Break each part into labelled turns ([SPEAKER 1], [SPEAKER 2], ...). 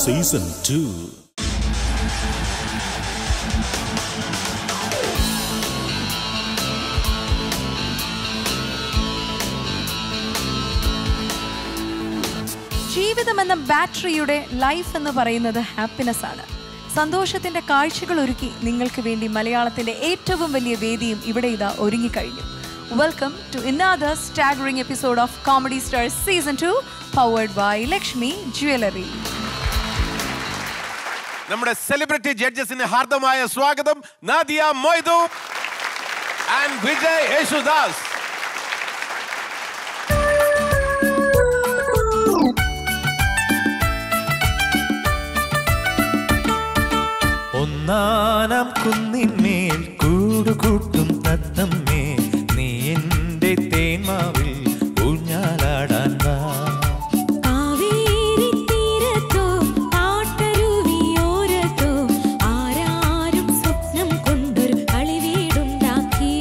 [SPEAKER 1] Season two
[SPEAKER 2] ജീവിതം എന്ന ബാറ്ററിയുടെ ലൈഫ് എന്ന് പറയുന്നത് ഹാപ്പിനെസ് ആണ് സന്തോഷത്തിന്റെ കാഴ്ചകൾ ഒരുക്കി നിങ്ങൾക്ക് വേണ്ടി മലയാളത്തിന്റെ ഏറ്റവും വലിയ വേദിയും ഇവിടെ ഇതാ ഒരുങ്ങിക്കഴിഞ്ഞു welcome to another staggering episode of comedy stars season two powered by Lakshmi jewellery
[SPEAKER 3] നമ്മുടെ സെലിബ്രിറ്റി ജഡ്ജസിന് ഹാർദമായ സ്വാഗതം നാദിയ മൊയ്തു ആൻഡ് വിജയ് യേശുദാസ്
[SPEAKER 4] ഒന്നാനാം കുന്നിന്മേൽ കൂടുകൂട്ടും തത്തമ്മേ നീ എന്റെ തേന്മാവിൽ ഊഞ്ഞാലാടാൻ വാ
[SPEAKER 5] കാവേരി തീരത്തോ കാട്ടരുവിയോരത്തോ ആരാരും സ്വപ്നം കൊണ്ടൊരു കളിവീടുണ്ടാക്കി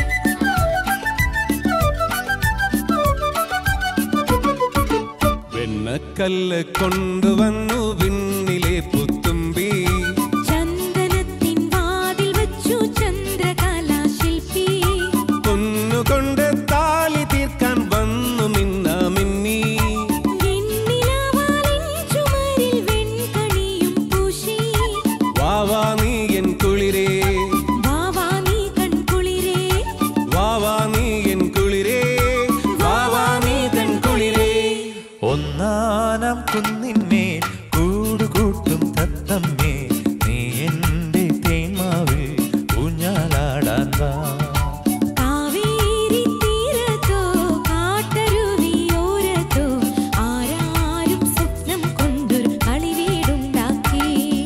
[SPEAKER 3] വെണ്ണക്കല്ല് കൊണ്ടുവന്നു വിണ്ണിലെ പുത്തുമ്പി
[SPEAKER 5] ചന്ദനത്തിൻ വാതിൽ വച്ചു ചന്ദ്രകലാശില്പി
[SPEAKER 3] പൊന്നുകൊണ്ട് താലി തീർക്കാൻ വന്നു മിന്ന മിന്നി
[SPEAKER 5] വെണ്ണിലാവാലിൻ ചുമരിൽ വെൺകണിയും പൂശി
[SPEAKER 3] വാവാ നീ എൻ കുളിരേ
[SPEAKER 5] വാവാ നീ കൺകുളിരേ
[SPEAKER 3] വാവാ നീ എൻ കുളിരേ വാവാ നീ തൻ കുളിരേ
[SPEAKER 4] ഒന്നാനാം കുന്നിന്മേൽ കൂടുകൂട്ടും തത്തമ്മേ നീ എന്റെ തേന്മാവിൽ ഊഞ്ഞാലാടാൻ വാ
[SPEAKER 5] കാവേരി തീരത്തോ കാട്ടരുവിയോരത്തോ ആരാരും സ്വപ്നം കൊണ്ടൊരു കളിവീടുണ്ടാക്കി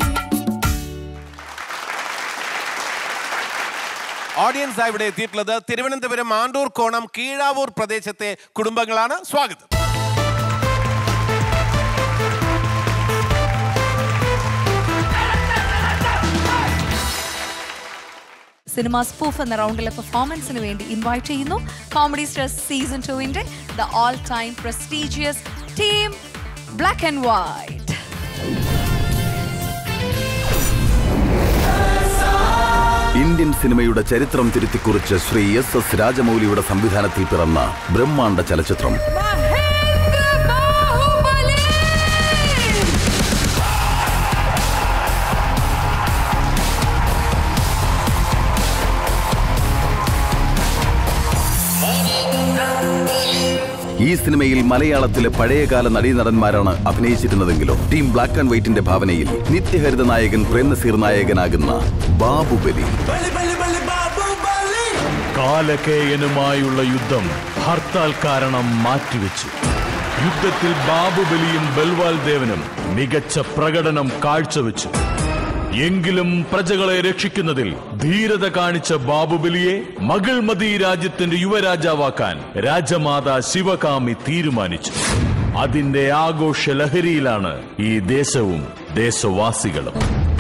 [SPEAKER 3] ഓഡിയൻസ് ആയി ഇവിടെ എത്തിയിട്ടുള്ളത് തിരുവനന്തപുരം ആണ്ടൂർ കോണം കീഴാവൂർ പ്രദേശത്തെ കുടുംബങ്ങളാണ് സ്വാഗതം
[SPEAKER 2] സിനിമ സ്പൂഫ് എന്ന റൗണ്ടിലെ പെർഫോമൻസിന് വേണ്ടി ഇൻവൈറ്റ് ചെയ്യുന്നു കോമഡി സ്റ്റാർസ് സീസൺ ടുവിന്റെ the all time prestigious team black and white
[SPEAKER 6] Indian സിനിമയുടെ ചരിത്രം തിരുത്തിക്കുറിച്ച് ശ്രീ എസ് എസ് രാജമൗലിയുടെ സംവിധാനത്തിൽ പിറന്ന ബ്രഹ്മാണ്ഡ ചലച്ചിത്രം ഈ സിനിമയിൽ മലയാളത്തിലെ പഴയകാല നടീനടന്മാരാണ് അഭിനയിച്ചിരുന്നതെങ്കിലും ടീം ബ്ലാക്ക് ആൻഡ് വൈറ്റിന്റെ ഭാവനയിൽ നിത്യഹരിത നായകൻ പ്രേംനസീർ നായകനാകുന്ന ബാബുബലി
[SPEAKER 1] കാലകേയനുമായുള്ള യുദ്ധം ഹർത്താൽ കാരണം മാറ്റിവെച്ചു യുദ്ധത്തിൽ ബാബുബലിയും ബൽവാൽ ദേവനും മികച്ച പ്രകടനം കാഴ്ചവെച്ചു എങ്കിലും പ്രജകളെ രക്ഷിക്കുന്നതിൽ ധീരത കാണിച്ച ബാബുബലിയെ മകൾമതി രാജ്യത്തിന്റെ യുവരാജാവാക്കാൻ രാജമാത ശിവകാമി തീരുമാനിച്ചു അതിന്റെ ആഘോഷ ലഹരിയിലാണ് ഈ ദേശവും ദേശവാസികളും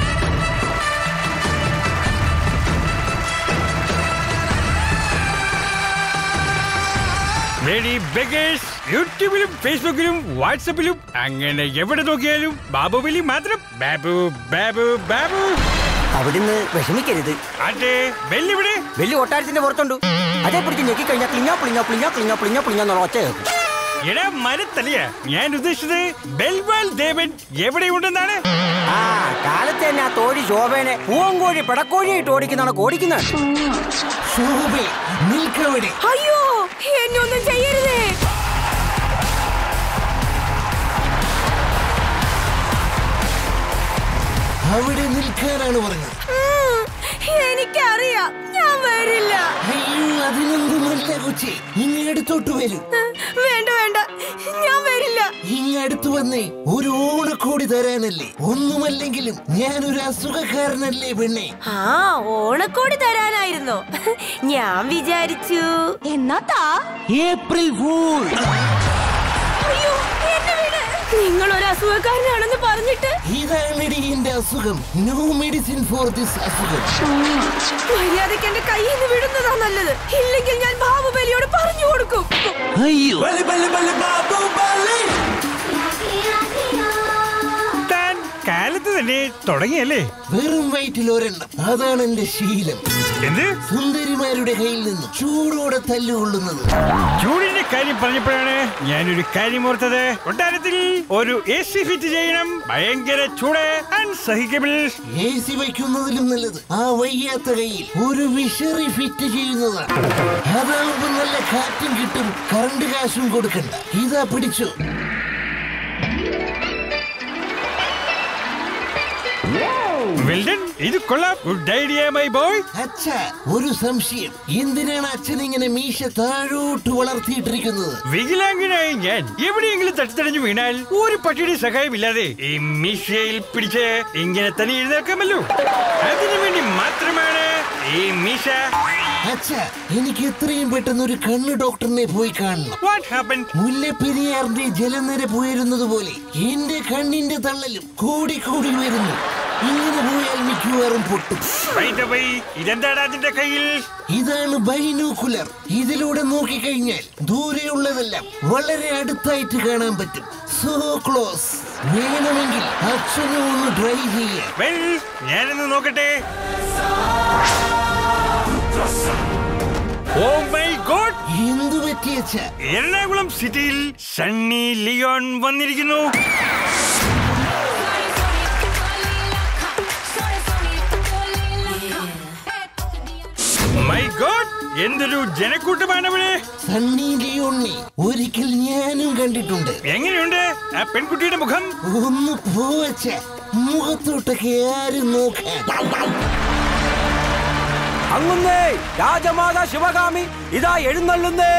[SPEAKER 7] മേഡി ബെഗേഴ്സ് യൂട്യൂബിലും ഫേസ്ബുക്കിലും വാട്സപ്പിലും അങ്ങനെ എവിടെ നോക്കിയാലും ബാബുബലി മാത്രം ബാബു ബാബു ബാബു
[SPEAKER 8] അവിടുന്ന് വിഷമിക്കരുത്
[SPEAKER 7] അതെ ബെല്ലിവിടെ
[SPEAKER 8] വലിയ കൊട്ടാരത്തിന്റെ പുറത്തുണ്ട് അതേ പിടിച്ച് ഞെക്കി കഴിഞ്ഞാൽ പ്ലിഞ്ഞാ പ്ലിഞ്ഞാ പ്ലിഞ്ഞാ പ്ലിഞ്ഞാ പ്ലിഞ്ഞാ പ്ലിഞ്ഞാന്നുള്ള ഒച്ച കേൾക്കും
[SPEAKER 7] എടാ മരത്തലിയ ഞാൻ ഉദ്ദേശിച്ചത് ബെൽവാൽ ദേവൻ എവിടെയുണ്ടെന്നാണ്
[SPEAKER 8] ആ കാലത്ത് തന്നെ ആ തോഴി ശോഭനെ പൂവങ്കോഴി പിടക്കോഴി ഇട്ട് ഓടിക്കുന്നതാണ് ഓടിക്കുന്നത്
[SPEAKER 5] അയ്യോ എന്നെ ഒന്നും ചെയ്യരുതേ
[SPEAKER 9] അവിടെ നിൽക്കാനാണ് പറഞ്ഞത്
[SPEAKER 5] എനിക്കറിയാം ഞാൻ വരില്ല
[SPEAKER 9] അയ്യോ അതിനെന്ത് നല്ല കൊച്ചി ഇങ്ങടുത്തോട്ട് വരൂ
[SPEAKER 5] വേണ്ട വേണ്ട ഞാൻ വരില്ല
[SPEAKER 9] ഇങ്ങടുത്ത് വന്നേ ഒരു ഓണക്കോടി തരാനല്ലേ ഒന്നുമല്ലെങ്കിലും ഞാനൊരു അസുഖക്കാരനല്ലേ പെണ്ണെ
[SPEAKER 5] ആ ഓണക്കോടി തരാനായിരുന്നോ ഞാൻ വിചാരിച്ചു എന്നാ താ
[SPEAKER 9] ഏപ്രിൽ ഫൂൾ
[SPEAKER 5] അയ്യോ എന്നെ വിട് നിങ്ങൾ ഒരു അസുഖക്കാരനാണെന്ന് പറഞ്ഞിട്ട്
[SPEAKER 9] ഇതാണെടി എന്റെ അസുഖം നോ മെഡിസിൻ ഫോർ ദിസ് അസുഖം
[SPEAKER 5] മര്യാദയ്ക്ക് എന്റെ കയ്യിൽ നിന്ന് വിടുന്നതാ നല്ലത് ഇല്ലെങ്കിൽ ഞാൻ ബാബുബലിയോട് പറഞ്ഞു കൊടുക്കും
[SPEAKER 9] അയ്യോ
[SPEAKER 7] താൻ തന്നെ തുടങ്ങിയല്ലേ
[SPEAKER 9] വെറും വയറ്റിൽ ഒരെണ്ണം അതാണ് എന്റെ ശീലം
[SPEAKER 7] എന്ത്
[SPEAKER 9] സുന്ദരിമാരുടെ കയ്യിൽ നിന്ന് ചൂടോടെ തല്ലുകൊള്ളുന്നത്
[SPEAKER 7] ചൂടിന്റെ കാര്യം പറഞ്ഞപ്പോഴാണ് ഞാനൊരു കാര്യം ഓർത്തത് കൊട്ടാരത്തിൽ ഒരു എ സി ഫിറ്റ് ചെയ്യണം ഭയങ്കര ചൂട് അൺസഹിക്കബിൾ
[SPEAKER 9] എ സി വയ്ക്കുന്നതിലും നല്ലത് ആ വയ്യാത്ത കയ്യിൽ ഒരു വിഷറി ഫിറ്റ് ചെയ്യുന്നതാണ് അതാവുമ്പോ നല്ല കാറ്റും കിട്ടും കറണ്ട് കാശും കൊടുക്കണ്ട ഇതാ പിടിച്ചു
[SPEAKER 7] വെൽഡൻ ഇത് കൊള്ളാം ഗുഡ് ഐഡിയ മൈ ബോയ്
[SPEAKER 9] അച്ഛ ഒരു സംശയം എന്തിനാണ് അച്ഛൻ ഇങ്ങനെ മീശ താഴോട്ട് വളർത്തിയിട്ടിരിക്കുന്നത്
[SPEAKER 7] വികലാംഗനായ ഞാൻ എവിടെയെങ്കിലും തട്ടിത്തടഞ്ഞു വീണാൽ ഒരു പട്ടിയുടെ സഹായമില്ലാതെ ഈ മീശയിൽ പിടിച്ച് ഇങ്ങനെ തന്നെ എഴുന്നേൽക്കാമല്ലോ അതിനു വേണ്ടി മാത്രമാണ് ഈ മീശ
[SPEAKER 9] അച്ഛ എനിക്ക് എത്രയും പെട്ടെന്ന് ഒരു കണ്ണ് ഡോക്ടറിനെ പോയി കാണണം
[SPEAKER 7] വാട്ട് ഹാപ്പൻ
[SPEAKER 9] മുല്ലപ്പെരിയാറിന്റെ ജലനിരപ്പ് ഉയരുന്നത് പോലെ എന്റെ കണ്ണിന്റെ തള്ളലും കൂടി കൂടി വരുന്നു ഇങ്ങനെ പോയാൽ മിക്കവാറും പൊട്ടും
[SPEAKER 7] ഇതെന്താണ് അതിന്റെ കയ്യിൽ
[SPEAKER 9] ഇതാണ് ബൈനോക്കുലർ ഇതിലൂടെ നോക്കിക്കഴിഞ്ഞാൽ ദൂരെയുള്ളതെല്ലാം വളരെ അടുത്തായിട്ട് കാണാൻ പറ്റും സോ ക്ലോസ് വേണമെങ്കിൽ അച്ഛനെ ഒന്ന് ട്രൈ ചെയ്യാം
[SPEAKER 7] വെൽ ഞാനൊന്ന് നോക്കട്ടെ ഓ മൈ ഗോഡ്
[SPEAKER 9] എന്തു പറ്റിയച്ച
[SPEAKER 7] എറണാകുളം സിറ്റിയിൽ സണ്ണി ലിയോൺ വന്നിരിക്കുന്നു മൈ ഗോഡ് എന്തൊരു ജനക്കൂട്ടമാണ് അവിടെ
[SPEAKER 9] സണ്ണി ലിയോണി ഒരിക്കൽ ഞാനും കണ്ടിട്ടുണ്ട്
[SPEAKER 7] എങ്ങനെയുണ്ട് ആ പെൺകുട്ടിയുടെ മുഖം
[SPEAKER 9] ഒന്ന് പോവച്ച മുഖത്തോട്ടൊക്കെ ആരും നോക്കാൻ
[SPEAKER 8] അങ്ങുന്നേ രാജമാതാ ശിവകാമി ഇതാ എഴുന്നള്ളുന്നേ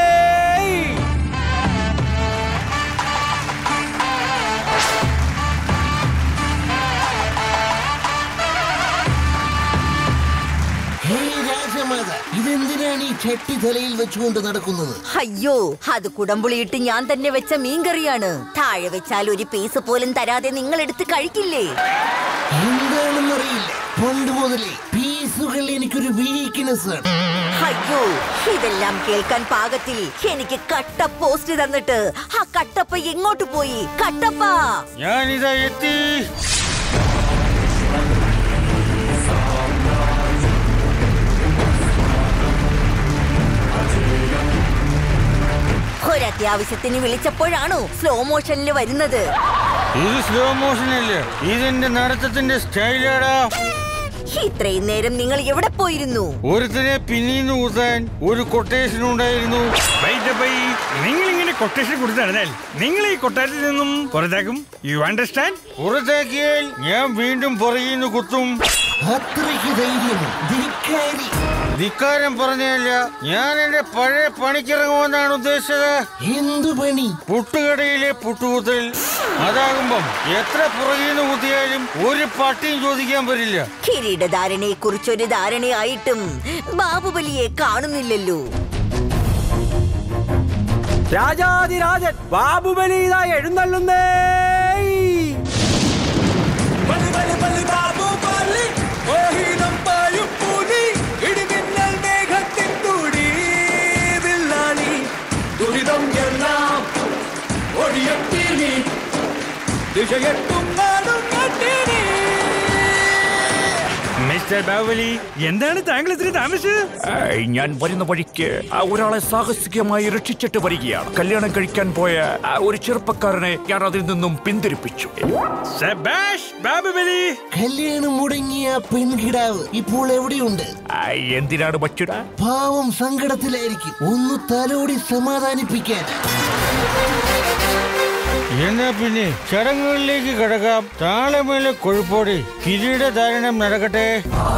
[SPEAKER 9] ഹേ രാജമാത ഇതെന്തിനാണ് ഈ ചട്ടി തലയിൽ വെച്ചുകൊണ്ട് നടക്കുന്നത്
[SPEAKER 10] അയ്യോ അത് കുടംപുളിയിട്ട് ഞാൻ തന്നെ വെച്ച മീൻകറിയാണ് താഴെ വെച്ചാൽ ഒരു പീസ് പോലും തരാതെ നിങ്ങൾ എടുത്ത് കഴിക്കില്ലേ
[SPEAKER 9] എന്താണെന്നറിയില്ല പണ്ട് മുതലേ പീസുകൾ എനിക്കൊരു വീക്ക്നെസ് ആണ്
[SPEAKER 10] അയ്യോ ഇതെല്ലാം കേൾക്കാൻ പാകത്തിൽ എനിക്ക് കട്ട പോസ്റ്റ് തന്നിട്ട് ആ കട്ടപ്പ എങ്ങോട്ട് പോയി കട്ടപ്പ
[SPEAKER 7] ഞാനിതാ എത്തി
[SPEAKER 10] ഒരത്യാവശ്യത്തിന് വിളിച്ചപ്പോഴാണോ സ്ലോ മോഷനിൽ വരുന്നത്
[SPEAKER 7] ഇത് സ്ലോ മോഷൻ അല്ലേ ഇതിന്റെ നടത്തത്തിന്റെ സ്റ്റൈലാടാ
[SPEAKER 10] ഇത്രയും നേരം നിങ്ങൾ എവിടെ പോയിരുന്നു
[SPEAKER 7] ഒരുത്തനെ പിന്നീന്ന് കൂത്താൻ ഒരു കൊട്ടേഷൻ ഉണ്ടായിരുന്നു നിങ്ങൾ ഇങ്ങനെ കൊട്ടേഷൻ കൊടുത്തു നടന്നാൽ നിങ്ങൾ ഈ കൊട്ടാരത്തിൽ നിന്നും പുറത്താക്കും യു അണ്ടർസ്റ്റാൻഡ് പുറത്താക്കിയാൽ ഞാൻ വീണ്ടും പുറകിന്ന് കുത്തും
[SPEAKER 9] അത്രയ്ക്ക് ധൈര്യമോ ധിക്കാരി
[SPEAKER 7] ധിക്കാരം പറഞ്ഞല്ല ഞാൻ എന്റെ പഴയ പണിക്കിറങ്ങുമെന്നാണ് ഉദ്ദേശിച്ചത്
[SPEAKER 9] എന്തു പണി
[SPEAKER 7] പുട്ടുകടയിലെ പുട്ടുകുത്തൽ അതാകുമ്പം എത്ര പുറകിന്ന് കുത്തിയാലും ഒരു പട്ടിയും ചോദിക്കാൻ വരില്ല
[SPEAKER 10] കിരീടധാരണയെ കുറിച്ചൊരു ധാരണയായിട്ടും ബാഹുബലിയെ കാണുന്നില്ലല്ലോ
[SPEAKER 8] രാജാതിരാജൻ ബാബുബലി ഇതാ എഴുന്നള്ളുന്നേ
[SPEAKER 11] ദുരിതം എല്ലാം ഒഴിയത്തിനി ദിശയെട്ടും നാടും കെട്ടിനി
[SPEAKER 7] മിസ്റ്റർ ബാഹുബലി എന്താണ് താങ്കൾ ഇത്തിരി താമസിച്ചത്
[SPEAKER 12] ഏയ്, ഞാൻ വരുന്ന വഴിക്ക് ആ ഒരാളെ സാഹസികമായി രക്ഷിച്ചിട്ട് വരികയാണ് കല്യാണം കഴിക്കാൻ പോയ ആ ഒരു ചെറുപ്പക്കാരനെ ഞാൻ അതിൽ നിന്നും പിന്തിരിപ്പിച്ചു
[SPEAKER 7] സബാഷ് ബാഹുബലി
[SPEAKER 9] കല്യാണം മുടങ്ങിയ ആ പെൺകിടാവ് ഇപ്പോൾ എവിടെയുണ്ട്
[SPEAKER 12] ആ, എന്തിനാണ് ബച്ചുട
[SPEAKER 9] പാവം സങ്കടത്തിലായിരിക്കും ഒന്ന് തലോടി സമാധാനിപ്പിക്കാൻ
[SPEAKER 7] എന്നാ പിന്നെ ചടങ്ങുകളിലേക്ക് കടക്കാം താളമേലെ കൊഴുപ്പോടെ കിരീടധാരണം നടക്കട്ടെ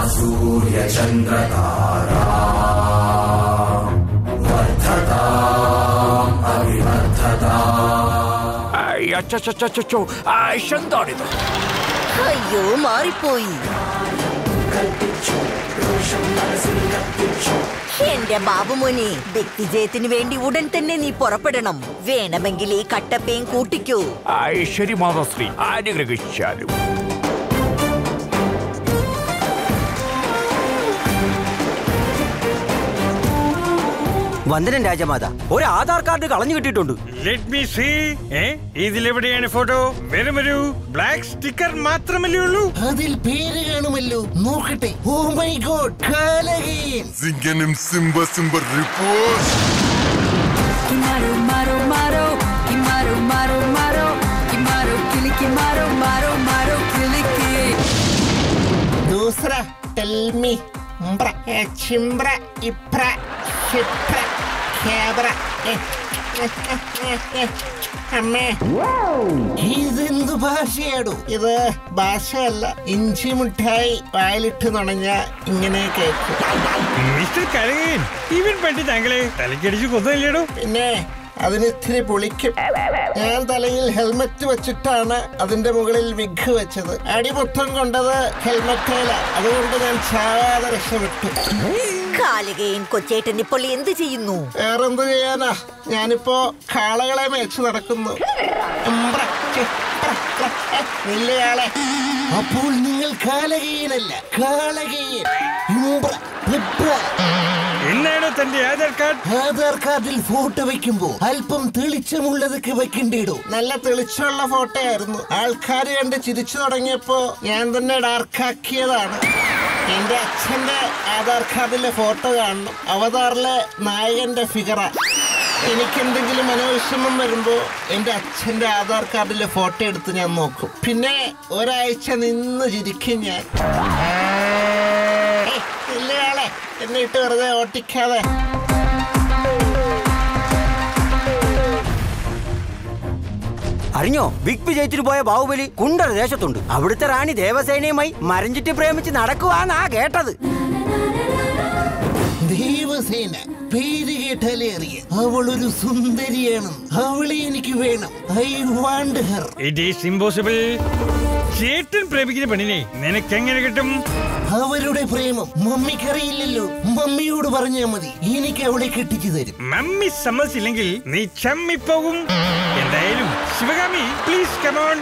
[SPEAKER 12] ഏയ്, അച്ചച്ചച്ചച്ചോ, ആ, എന്താണിത്
[SPEAKER 10] അയ്യോ മാറിപ്പോയി എന്റെ ബാബുമോനെ വ്യക്തിജയത്തിന് വേണ്ടി ഉടൻ തന്നെ നീ പുറപ്പെടണം വേണമെങ്കിൽ ഈ കട്ടപ്പയും കൂട്ടിക്കോ
[SPEAKER 12] ആ, ശരി മാതാശ്രീ അനുഗ്രഹിച്ചാലും
[SPEAKER 8] വന്ദനം രാജമാത ഒരു ആധാർ കാർഡ് കളഞ്ഞു കിട്ടിയിട്ടുണ്ട്
[SPEAKER 7] let me C A ഇതിലെവിടെയാണ് photo വെറും ഒരു ബ്ലാക്ക് സ്റ്റിക്കർ മാത്രമല്ലേ ഉള്ളൂ
[SPEAKER 9] അതിൽ പേര് കാണുമല്ലോ നോക്കട്ടെ ഓ മൈ ഗോഡ് കാലകീൻ
[SPEAKER 13] Zingenim Simba Simba report.
[SPEAKER 5] Kimaro, maro, maro, kimaro, maro, maro, kimaro, kili, kimaro, maro, maro, kiliki.
[SPEAKER 9] ദൂസറ ടെൽമി ഉംബ്ര എ ചിംബ്ര ഇപ്ര ഷിപ്ര ഖേബ്ര എ, എ, എ, എ, എ. അമ്മേ ഇതെന്ത് ഭാഷയാടോ ഇത് ഭാഷയല്ല ഇഞ്ചി മിഠായി വായിലിട്ട് നുണഞ്ഞ ഇങ്ങനെ കേൾക്കും
[SPEAKER 7] മിസ്റ്റർ കരകൻ ഇവൻ പണ്ടി താങ്കളെ തലക്കടിച്ച് കൊന്നില്ലേടോ
[SPEAKER 9] പിന്നെ അതിന് ഇത്തിരി പൊളിക്കും ഞാൻ തലയിൽ ഹെൽമെറ്റ് വെച്ചിട്ടാണ് അതിന്റെ മുകളിൽ വിഗ് വെച്ചത് അടി മൊത്തം കൊണ്ടത് ഹെൽമെറ്റേല അതുകൊണ്ട് ഞാൻ ചാവാതെ രക്ഷപ്പെട്ടു
[SPEAKER 10] കാലികയും കൊച്ചേട്ടൻ ഇപ്പോൾ എന്ത് ചെയ്യുന്നു
[SPEAKER 9] വേറെന്ത് ചെയ്യാനാ ഞാനിപ്പോ കാളകളെ മേച്ച് നടക്കുന്നു ഉംബ്ര, ചിപ്ര, ക്ര, എ, നില്ലയാളെ അപ്പോൾ നിങ്ങൾ കാലകീയനല്ല കാളകീയൻ ഉംബ്ര, ലിബ്ര.
[SPEAKER 7] എന്നാണോ തന്റെ ആധാർ കാർഡ്
[SPEAKER 9] ആധാർ കാർഡിൽ ഫോട്ടോ വെക്കുമ്പോ അല്പം തെളിച്ചമുള്ളതൊക്കെ വെക്കണ്ടേടോ നല്ല തെളിച്ചമുള്ള ഫോട്ടോ ആയിരുന്നു ആൾക്കാർ കണ്ട് ചിരിച്ചു തുടങ്ങിയപ്പോ ഞാൻ തന്നെ ഡാർക്കാക്കിയതാണ് എന്റെ അച്ഛന്റെ ആധാർ കാർഡിലെ ഫോട്ടോ കാണണം അവതാറിലെ നായകന്റെ ഫിഗറ എനിക്ക് എന്തെങ്കിലും മനോവിഷമം വരുമ്പോ എന്റെ അച്ഛന്റെ ആധാർ കാർഡിലെ ഫോട്ടോ എടുത്ത് ഞാൻ നോക്കും പിന്നെ ഒരാഴ്ച നിന്ന് ചിരിക്കും ഞാൻ ഏയ്, ഇല്ലയാളെ എന്നെ ഇട്ട് വെറുതെ ഓട്ടിക്കാതെ
[SPEAKER 8] അറിഞ്ഞോ ബിഗ് പി ജയിച്ചിട്ട് പോയ ബാഹുബലി കുണ്ടറ ദേശത്തുണ്ട് അവിടുത്തെ റാണി ദേവസേനയുമായി മരഞ്ചുറ്റി പ്രേമിച്ച് നടക്കുവാന്നാ കേട്ടത്
[SPEAKER 9] ദേവസേന പേര് കേട്ടാലേ അറിയാം അവൾ ഒരു സുന്ദരിയാണ് അവളെ എനിക്ക് വേണം I want her
[SPEAKER 7] it is impossible ചേട്ടൻ പ്രേമിക്കുന്ന പെണ്ണിനെ നിനക്ക് എങ്ങനെ കിട്ടും
[SPEAKER 9] അവരുടെ പ്രേമം മമ്മിക്കറിയില്ലല്ലോ മമ്മിയോട് പറഞ്ഞാ മതി എനിക്ക് അവളെ കെട്ടിച്ചു തരും
[SPEAKER 7] മമ്മി സമ്മതിച്ചില്ലെങ്കിൽ നീ ചമ്മിപ്പോകും എന്തായാലും ശിവകാമി പ്ലീസ് കമോൺ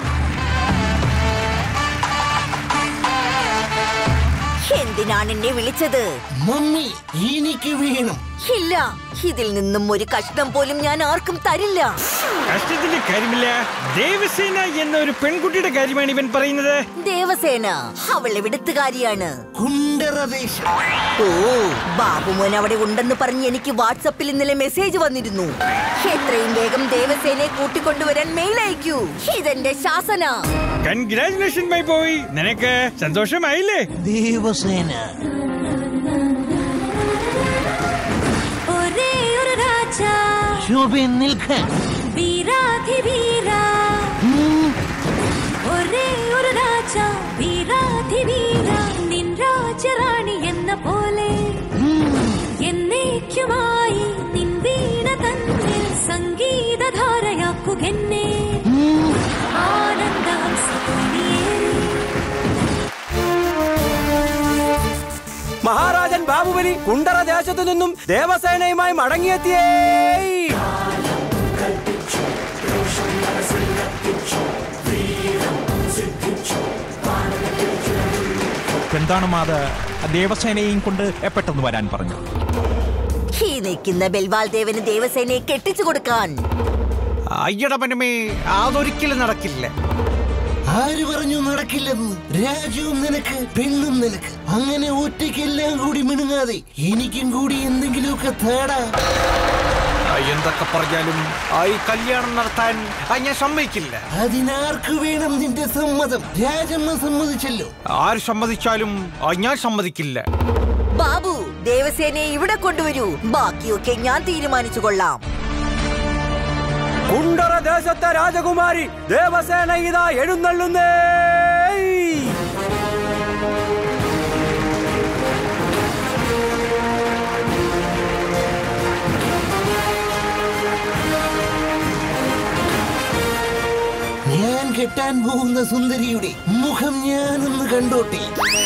[SPEAKER 10] എന്തിനാണ് എന്നെ വിളിച്ചത്
[SPEAKER 9] മമ്മി എനിക്ക് വേണം
[SPEAKER 10] ഇല്ല ഇതിൽ നിന്നും ഒരു കഷ്ണം പോലും ഞാൻ ആർക്കും തരില്ല
[SPEAKER 7] കഷ്ടത്തിന്റെ കാര്യമില്ല ദേവസേന എന്ന ഒരു പെൺകുട്ടിയുടെ കാര്യമാണ് ഇവൻ പറയുന്നത്
[SPEAKER 10] ദേവസേന അവൾ എവിടുത്തുകാരിയാണ്
[SPEAKER 9] കുണ്ടറദേശം
[SPEAKER 10] ഓ ബാബുമോൻ അവിടെ ഉണ്ടെന്ന് പറഞ്ഞ് എനിക്ക് വാട്സപ്പിൽ ഇന്നലെ മെസ്സേജ് വന്നിരുന്നു എത്രയും വേഗം ദേവസേനയെ കൂട്ടിക്കൊണ്ടുവരാൻ മെയിൽ അയക്കൂ ഇതെന്റെ ശാസന
[SPEAKER 7] കൺഗ്രാചുലേഷൻ മൈ ബോയ് നിനക്ക് സന്തോഷമായില്ലേ
[SPEAKER 9] ദേവസേന
[SPEAKER 5] ഒരേ ഒരു രാജ
[SPEAKER 9] ശോഭ നിൽക്കാൻ
[SPEAKER 5] വീരാധിവീര ഒരേ ഒരു രാജ വീരാധിവീര നിൻ രാജറാണി എന്ന പോലെ എന്നേക്കുമായി നിൻ വീണ തന്നിൽ സംഗീതധാരയാക്കുകെന്നെ ആനന്ദഹംസത്തോണിയേറി
[SPEAKER 8] മഹാരാജൻ ബാഹുബലി കുണ്ടറ ദേശത്തു നിന്നും ദേവസേനയുമായി മടങ്ങിയെത്തിയേ
[SPEAKER 14] എന്താണ് മാത ദേവസേനയും കൊണ്ട് പെട്ടെന്ന് വരാൻ പറഞ്ഞു
[SPEAKER 10] ഈ നിൽക്കുന്ന ബൽവാൽ ദേവന് ദേവസേനയെ കെട്ടിച്ചു കൊടുക്കാൻ
[SPEAKER 15] അയ്യട പനമേ അതൊരിക്കലും നടക്കില്ല
[SPEAKER 9] ആര് പറഞ്ഞു നടക്കില്ലെന്ന് രാജവും നിനക്ക് പെണ്ണും നിനക്ക് അങ്ങനെ ഒറ്റയ്ക്കെല്ലാം കൂടി മിണുങ്ങാതെ എനിക്കും കൂടി എന്തെങ്കിലുമൊക്കെ തേടാ
[SPEAKER 15] ആ, എന്തൊക്കെ പറഞ്ഞാലും ആ ഈ കല്യാണം നടത്താൻ ആ, ഞാൻ സമ്മതിക്കില്ല
[SPEAKER 9] അതിനാർക്ക് വേണം നിന്റെ സമ്മതം രാജമ്മ സമ്മതിച്ചല്ലോ
[SPEAKER 15] ആര് സമ്മതിച്ചാലും ആ, ഞാൻ സമ്മതിക്കില്ല
[SPEAKER 10] ബാബു ദേവസേനയെ ഇവിടെ കൊണ്ടുവരൂ ബാക്കിയൊക്കെ ഞാൻ തീരുമാനിച്ചു കൊള്ളാം
[SPEAKER 8] കുണ്ടറ ദേശത്തെ രാജകുമാരി ദേവസേന ഇതാ എഴുന്നള്ളുന്നേ
[SPEAKER 9] ഞാൻ കെട്ടാൻ പോകുന്ന സുന്ദരിയുടെ മുഖം ഞാനൊന്ന് കണ്ടോട്ടെ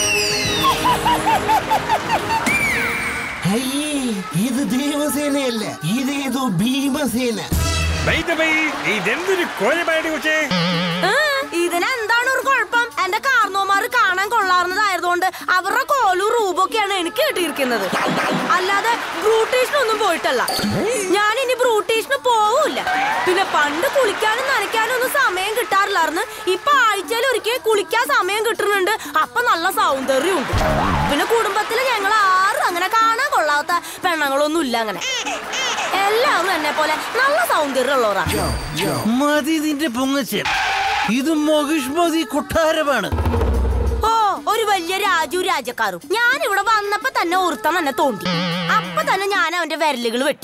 [SPEAKER 9] അയ്യേ ഇത് ദേവസേനയല്ല ഇതേതോ ഭീമസേന
[SPEAKER 7] By the way, ഇതെന്തൊരു കോലമായിട്ട് കൊച്ചേ
[SPEAKER 5] ഇതിനെന്താണ് ഒരു കുഴപ്പം എന്റെ കാർന്നോമാര് കാണാൻ കാണാൻ കൊള്ളാവുന്നതായതുകൊണ്ട് അവരുടെ കോലും റൂപൊക്കെയാണ് എനിക്ക് കിട്ടിയിരിക്കുന്നത് അല്ലാതെ ബ്രൂട്ടീഷനൊന്നും പോയിട്ടല്ല ഞാൻ ഇനി ബ്രൂട്ടീഷന് പോവില്ല പിന്നെ പണ്ട് കുളിക്കാനും നനയ്ക്കാനും ഒന്നും സമയം കിട്ടാറില്ലായിരുന്നു ഇപ്പൊ ആഴ്ചയിൽ ഒരിക്കൽ കുളിക്കാൻ സമയം കിട്ടുന്നുണ്ട് അപ്പൊ നല്ല സൗന്ദര്യമുണ്ട് പിന്നെ കുടുംബത്തിൽ ഞങ്ങൾ ആരും അങ്ങനെ കാണാൻ കൊള്ളാത്ത പെണ്ണുങ്ങളൊന്നും ഇല്ല അങ്ങനെ എല്ലാവരും എന്നെ പോലെ നല്ല സൗന്ദര്യമുള്ളവരാ
[SPEAKER 15] മതി നിന്റെ പൊങ്ങച്ചൻ ഇത് മഹിഷ്മതി കൊട്ടാരമാണ്
[SPEAKER 5] ഓ ഒരു വലിയ രാജു രാജക്കാരും ഞാൻ ഇവിടെ വന്നപ്പോ തന്നെ ഒരുത്തം തന്നെ തോണ്ടി അപ്പൊ തന്നെ ഞാൻ അവന്റെ വിരലുകൾ വെട്ടി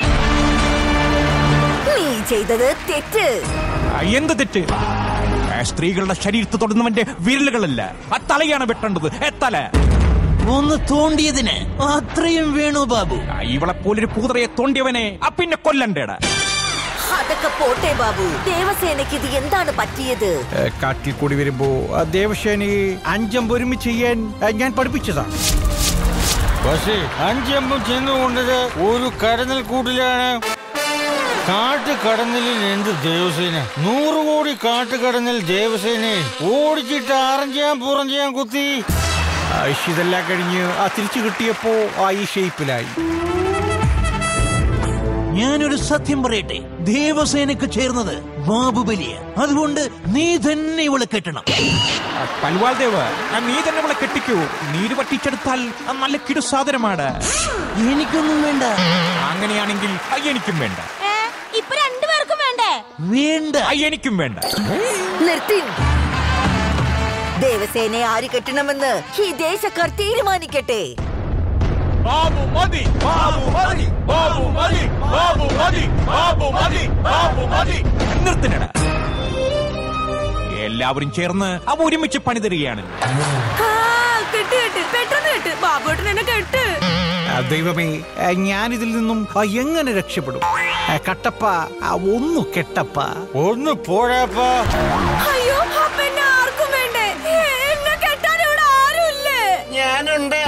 [SPEAKER 10] നീ ചെയ്തത് തെറ്റ്
[SPEAKER 14] ആ, എന്ത് തെറ്റ് ആ, സ്ത്രീകളുടെ ശരീരത്ത് തൊടുന്നവന്റെ വിരലുകളല്ല ആ തലയാണ് വെട്ടേണ്ടത് ഏ, തല
[SPEAKER 15] ഒന്ന് തോണ്ടിയതിന് അത്രയും വേണു ബാബു
[SPEAKER 14] ആ, ഇവളെ പോലൊരു പൂതറയെ തോണ്ടിയവനെ ആ പിന്നെ കൊല്ലണ്ടേടാ
[SPEAKER 10] അതൊക്കെ പോട്ടെ ബാബു ദേവസേനയ്ക്ക് ഇത് എന്താണ് പറ്റിയത്
[SPEAKER 7] ഏ, കാട്ടിൽ കൂടി വരുമ്പോ ആ ദേവസേനയെ അഞ്ചമ്പ് ഒരുമിച്ച് ചെയ്യാൻ ആ, ഞാൻ പഠിപ്പിച്ചതാണ് പക്ഷേ അഞ്ചമ്പം ചെന്നുകൊണ്ടത് ഒരു കടന്നൽ കൂട്ടിലാണ് കാട്ടുകടന്നലിൽ എന്ത് ദേവസേന നൂറ് കോടി കാട്ടുകടന്നൽ ദേവസേനയെ ഓടിച്ചിട്ട് ആറഞ്ചാൻ പുറഞ്ചാൻ കുത്തി ആ, ഇതെല്ലാം കഴിഞ്ഞ് ആ തിരിച്ചു കിട്ടിയപ്പോ ആ ഈ ഷേപ്പിലായി
[SPEAKER 15] ഞാനൊരു സത്യം പറയട്ടെ ദേവസേനക്ക് ചേർന്നത് ബാബുബലിയ അതുകൊണ്ട് നീ തന്നെ ഇവളെ കെട്ടണം
[SPEAKER 14] ആ, പൽവാൾ ദേവ് ആ, നീ തന്നെ അവളെ കെട്ടിക്കൂ നീര് പറ്റിച്ചെടുത്താൽ ആ നല്ല കിടു സാധനമാണ്
[SPEAKER 15] എനിക്കൊന്നും വേണ്ട
[SPEAKER 14] അങ്ങനെയാണെങ്കിൽ ആ, എനിക്കും വേണ്ട
[SPEAKER 5] ഇപ്പൊ രണ്ടുപേർക്കും വേണ്ടേ
[SPEAKER 15] വേണ്ട
[SPEAKER 14] ആ, എനിക്കും വേണ്ട
[SPEAKER 10] നിർത്തി ദേവസേനയെ ആര് കെട്ടണമെന്ന് ഈ ദേശക്കാർ തീരുമാനിക്കട്ടെ
[SPEAKER 1] ബാബു മതി ബാബു മതി ബാബു മതി ബാബു മതി ബാബു മതി ബാബു മതി
[SPEAKER 14] നിർത്തിനട എല്ലാവരും ചേർന്ന് അവ ഒരുമിച്ച് പണി തരികയാണ്
[SPEAKER 5] ആ, കെട്ട് കെട്ട് പെട്ടെന്ന് കെട്ട് ബാബുവേട്ടൻ എന്നെ കെട്ട്
[SPEAKER 7] ആ, ദൈവമേ ആ, ഞാനിതിൽ നിന്നും ആ, എങ്ങനെ രക്ഷപ്പെടും ആ, കട്ടപ്പ ആ, ഒന്ന് കെട്ടപ്പ ഒന്ന് പോഴാപ്പ
[SPEAKER 5] അയ്യോ അപ്പൊ എന്നെ ആർക്കും വേണ്ടേ എന്നെ കെട്ടാൻ ഇവിടെ ആരുമില്ലേ
[SPEAKER 9] ഞാനുണ്ട്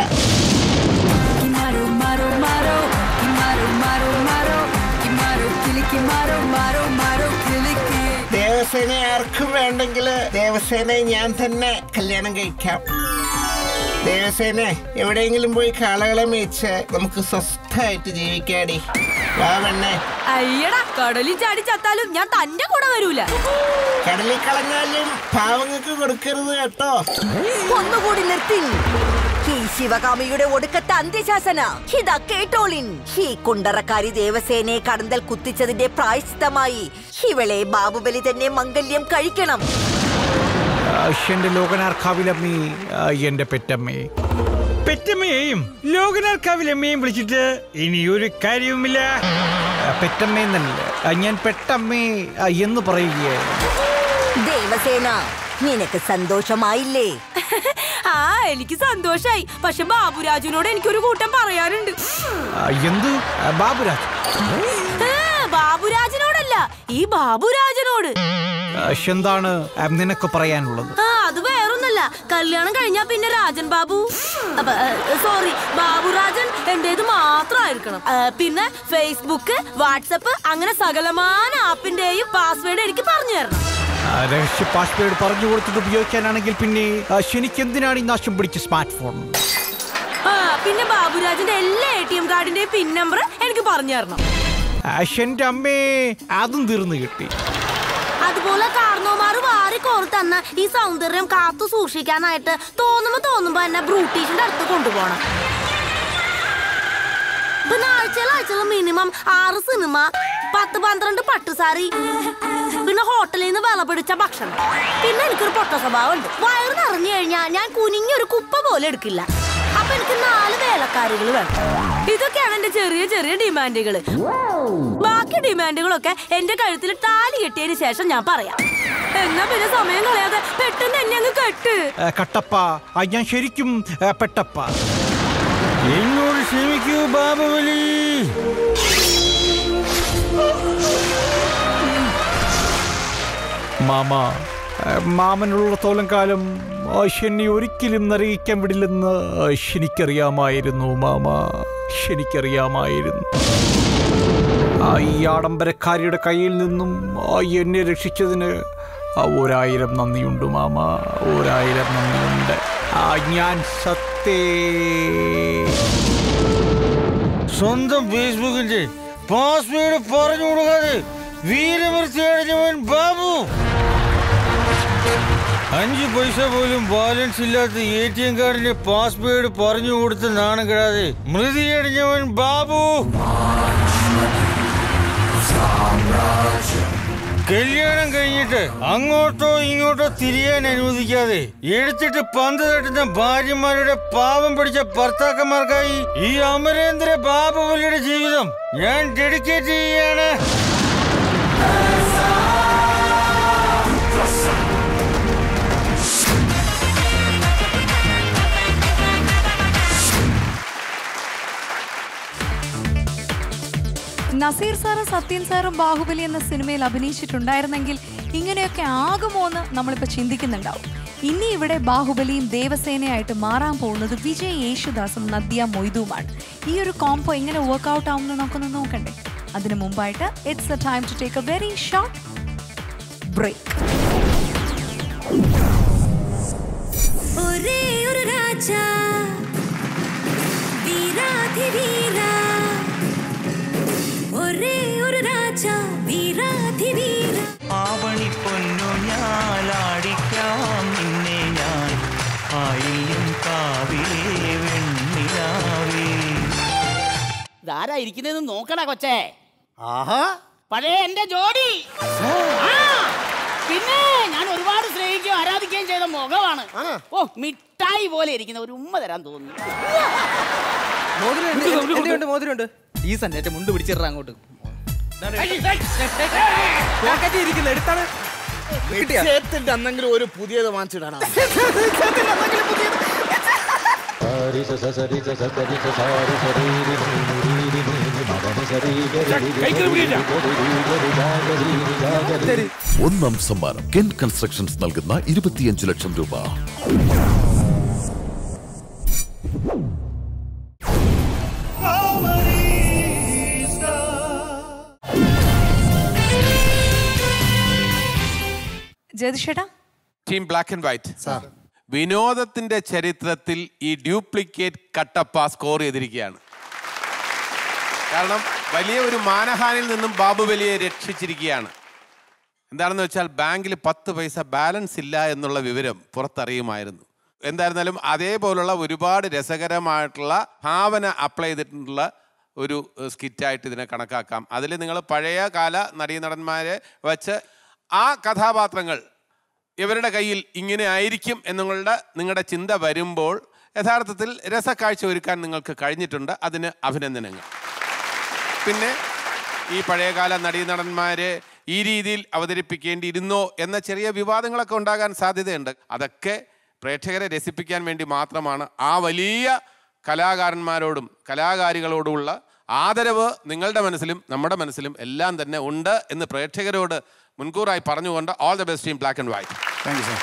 [SPEAKER 2] Kimaro, maro, maro, kimaro, maro, maro, kimaro, kili, kimaro, maro, maro, kiliki.
[SPEAKER 9] Devasena ആർക്കും വേണ്ടെങ്കിൽ ദേവസേനയെ ഞാൻ തന്നെ കല്യാണം കഴിക്കാം ദേവസേന എവിടെയെങ്കിലും പോയി കാളകളെ മേയിച്ച് നമുക്ക് സ്വസ്ഥമായിട്ട് ജീവിക്കാടി വാ പെണ്ണേ
[SPEAKER 5] അയ്യടാ കടലിൽ ചാടി ചത്താലും ഞാൻ തന്റെ കൂടെ വരൂല
[SPEAKER 9] കടലിൽ കളഞ്ഞാലും പാവങ്ങൾക്ക് കൊടുക്കരുത് കേട്ടോ
[SPEAKER 10] ഒന്നുകൂടി നിർത്തി ഈ ശിവകാമിയുടെ ഒടുക്കത്തെ അന്ത്യശാസന ഇതാ കേട്ടോളിൻ ഈ കുണ്ടറക്കാരി ദേവസേനയെ കടന്തൽ കുത്തിച്ചതിന്റെ പ്രായശ്ചിത്തമായി ഇവളെ ബാബുബലി തന്നെ മംഗല്യം കഴിക്കണം
[SPEAKER 7] ആ, എന്റെ ലോകനാർക്കാവിലമ്മേ ആ, എന്റെ പെറ്റമ്മേ പെറ്റമ്മയെയും ലോകനാർക്കാവിലമ്മയും വിളിച്ചിട്ട് ഇനി ഒരു കാര്യവുമില്ല ആ, പെറ്റമ്മയെന്നല്ല ആ, ഞാൻ പെട്ടമ്മേ ആ, എന്ന് പറയുകയായിരുന്നു
[SPEAKER 10] ദേവസേന നിനക്ക് സന്തോഷമായില്ലേ
[SPEAKER 5] ആ എനിക്ക് സന്തോഷായി പക്ഷെ ബാബുരാജുവിനോട് എനിക്കൊരു കൂട്ടം പറയാനുണ്ട്
[SPEAKER 7] ആ, എന്ത് ആ, ബാബുരാജ്
[SPEAKER 5] ഏ, ബാബുരാജനോടല്ല ഈ ബാബുരാജനോട്
[SPEAKER 7] ആ, എന്താണ് ആ, നിനക്ക് പറയാനുള്ളത്
[SPEAKER 5] ആ അത് വേറൊന്നല്ല കല്യാണം കഴിഞ്ഞാ പിന്നെ രാജൻ ബാബു സോറി ബാബുരാജൻ എന്റേത് മാത്രമായിരിക്കണം ആ, പിന്നെ ഫേസ്ബുക്ക് വാട്സപ്പ് അങ്ങനെ സകലമാന ആപ്പിന്റെയും പാസ്വേഡ് എനിക്ക് പറഞ്ഞു തരണം
[SPEAKER 7] ആ, രഹസ്യ പാസ്വേഡ് പറഞ്ഞു കൊടുത്തിട്ട് ഉപയോഗിക്കാനാണെങ്കിൽ പിന്നെ ആ, എനിക്ക് എന്തിനാണ് ഈ നാശം പിടിച്ച സ്മാർട്ട് ഫോൺ
[SPEAKER 5] ആ പിന്നെ ബാബുരാജന്റെ എല്ലാ എ ടി എം കാർഡിന്റെയും പിൻ നമ്പർ എനിക്ക് പറഞ്ഞു തരണം
[SPEAKER 7] ആ, എന്റെ അമ്മേ അതും തീർന്നു കിട്ടി
[SPEAKER 5] അതുപോലെ കാർന്നോമാർ വാരി കോറി തന്ന ഈ സൗന്ദര്യം കാത്തു സൂക്ഷിക്കാനായിട്ട് തോന്നുമ്പോ തോന്നുമ്പോ എന്നെ ബ്രൂട്ടീഷിന്റെ അടുത്ത് കൊണ്ടുപോകണം പിന്നെ ആഴ്ചയിൽ ആഴ്ചയിൽ മിനിമം ആറ് സിനിമ പത്ത് പന്ത്രണ്ട് പട്ടുസാരി പിന്നെ ഹോട്ടലിൽ നിന്ന് വില പിടിച്ച ഭക്ഷണം പിന്നെ എനിക്കൊരു പൊട്ട സ്വഭാവം ഉണ്ട് വയറ് നിറഞ്ഞു കഴിഞ്ഞാൽ ഞാൻ കുനിഞ്ഞൊരു കുപ്പ പോലെ എടുക്കില്ല അപ്പൊ എനിക്ക് നാല് വേലക്കാരികൾ വേണം ഇതൊക്കെയാണ് എന്റെ ചെറിയ ചെറിയ ഡിമാൻഡുകൾ ബാക്കി ഡിമാൻഡുകളൊക്കെ എന്റെ കഴുത്തിൽ താലി കെട്ടിയതിന് ശേഷം ഞാൻ പറയാം എന്നാ പിന്നെ സമയം കളയാതെ പെട്ടെന്ന് എന്നെ അങ്ങ് കെട്ട്
[SPEAKER 7] ആ, കട്ടപ്പ ആ, ഞാൻ ശരിക്കും ആ, പെട്ടപ്പ എന്നോട് ക്ഷമിക്കൂ ബാബുബലി മാമ ആ, മാമനുള്ളത്തോളം കാലം ആ, എന്നെ ഒരിക്കലും നിറയിക്കാൻ വിടില്ലെന്ന് ആ, എനിക്കറിയാമായിരുന്നു മാമ എനിക്കറിയാമായിരുന്നു ആ ഈ ആഡംബരക്കാരിയുടെ കയ്യിൽ നിന്നും ആ, എന്നെ രക്ഷിച്ചതിന് ആ, ഒരായിരം നന്ദിയുണ്ട് മാമ ഒരായിരം നന്ദിയുണ്ട് ആ, ഞാൻ സത്തേ സ്വന്തം ഫേസ്ബുക്കിന്റെ പാസ്വേഡ് പറഞ്ഞു കൊടുക്കാതെ വീരമൃത്യടഞ്ഞവൻ ബാബു അഞ്ച് പൈസ പോലും ബാലൻസ് ഇല്ലാത്ത എ ടി എം കാർഡിന്റെ പാസ്വേഡ് പറഞ്ഞു കൊടുത്ത് നാണം കിടാതെ മൃതിയടിഞ്ഞവൻ ബാബു കല്യാണം കഴിഞ്ഞിട്ട് അങ്ങോട്ടോ ഇങ്ങോട്ടോ തിരിയാൻ അനുവദിക്കാതെ എടുത്തിട്ട് പന്ത് തട്ടുന്ന ഭാര്യമാരുടെ പാവം പിടിച്ച ഭർത്താക്കന്മാർക്കായി ഈ അമരേന്ദ്ര ബാബുവലിയുടെ ജീവിതം ഞാൻ ഡെഡിക്കേറ്റ് ചെയ്യാണ്
[SPEAKER 2] നസീർ സാറും സത്യൻ സാറും ബാഹുബലി എന്ന സിനിമയിൽ അഭിനയിച്ചിട്ടുണ്ടായിരുന്നെങ്കിൽ ഇങ്ങനെയൊക്കെ ആകുമോ എന്ന് നമ്മളിപ്പോൾ ചിന്തിക്കുന്നുണ്ടാവും ഇനി ഇവിടെ ബാഹുബലിയും ദേവസേനയായിട്ട് മാറാൻ പോകുന്നത് വിജയ് യേശുദാസും നദ്യ മൊയ്തുമാണ് ഈ ഒരു കോംബോ എങ്ങനെ വർക്ക്ഔട്ട് ആവുമെന്ന് നമുക്കൊന്ന് നോക്കണ്ടേ അതിനു മുമ്പായിട്ട് it's a time to take a very short break
[SPEAKER 16] ഒരേ ഒരു രാജ വീരാധിവീര ഒരേ ഒരു രാജ വീരാധിവീര
[SPEAKER 4] ആവണി പൊന്നു ഞാലാടിക്കാം നിന്നെ ഞാൻ ആയിരം കാവിലേ വെണ്ണിലാവേ
[SPEAKER 17] ഇതാരാ ഇരിക്കുന്നതെന്ന് നോക്കടാ കൊച്ചേ ആഹാ പഴയ എന്റെ ജോഡി ആ, പിന്നെ ഞാൻ ഒരുപാട് സ്നേഹിക്കുകയും ആരാധിക്കുകയും ചെയ്ത മുഖമാണ് ഓ മിഠായി പോലെ ഇരിക്കുന്ന ഒരു ഉമ്മ തരാൻ തോന്നുന്നു
[SPEAKER 18] മോതിരമുണ്ട് മോതിരമുണ്ട് ഈ സന്നേറ്റ മുണ്ട് പിടിച്ചിട അങ്ങോട്ട് ഇരിക്കുന്ന എടുത്താണ് കിട്ടിയാ?
[SPEAKER 1] ചേത്തിന്റെ അന്നെങ്കിലും ഒരു പുതിയത് വാങ്ങിച്ചിടാനാ
[SPEAKER 19] ഒന്നാം സമ്മാനം കെൻ കൺസ്ട്രക്ഷൻസ് നൽകുന്ന ഇരുപത്തിയഞ്ച് ലക്ഷം രൂപ
[SPEAKER 2] ജ്യോതിഷേട്ടാ
[SPEAKER 3] ടീം ബ്ലാക്ക് ആൻഡ് വൈറ്റ് വിനോദത്തിന്റെ ചരിത്രത്തിൽ ഈ ഡ്യൂപ്ലിക്കേറ്റ് കട്ടപ്പ സ്കോർ ചെയ്തിരിക്കുകയാണ് കാരണം വലിയ ഒരു മാനഹാനിൽ നിന്നും ബാബുബലിയെ രക്ഷിച്ചിരിക്കുകയാണ് എന്താണെന്ന് വെച്ചാൽ ബാങ്കിൽ പത്ത് പൈസ ബാലൻസ് ഇല്ല എന്നുള്ള വിവരം പുറത്തറിയുമായിരുന്നു എന്തായിരുന്നാലും അതേപോലുള്ള ഒരുപാട് രസകരമായിട്ടുള്ള ഭാവന അപ്ലൈ ചെയ്തിട്ടുള്ള ഒരു ഏഹ്, സ്കിറ്റായിട്ട് ഇതിനെ കണക്കാക്കാം അതിൽ നിങ്ങൾ പഴയ കാല നടീനടന്മാരെ വച്ച് ആ കഥാപാത്രങ്ങൾ ഇവരുടെ കയ്യിൽ ഇങ്ങനെ ആയിരിക്കും എന്നുങ്ങളുടെ നിങ്ങളുടെ ചിന്ത വരുമ്പോൾ യഥാർത്ഥത്തിൽ രസക്കാഴ്ച ഒരുക്കാൻ നിങ്ങൾക്ക് കഴിഞ്ഞിട്ടുണ്ട് അതിന് അഭിനന്ദനങ്ങൾ പിന്നെ ഈ പഴയകാല നടീനടന്മാരെ ഈ രീതിയിൽ അവതരിപ്പിക്കേണ്ടിയിരുന്നോ എന്ന ചെറിയ വിവാദങ്ങളൊക്കെ ഉണ്ടാകാൻ സാധ്യതയുണ്ട് അതൊക്കെ പ്രേക്ഷകരെ രസിപ്പിക്കാൻ വേണ്ടി മാത്രമാണ് ആ വലിയ കലാകാരന്മാരോടും കലാകാരികളോടുമുള്ള ആദരവ് നിങ്ങളുടെ മനസ്സിലും നമ്മുടെ മനസ്സിലും എല്ലാം തന്നെ ഉണ്ട് എന്ന് പ്രേക്ഷകരോട് മുൻകൂറായി പറഞ്ഞുകൊണ്ട് all the best team black and white
[SPEAKER 1] thank you sir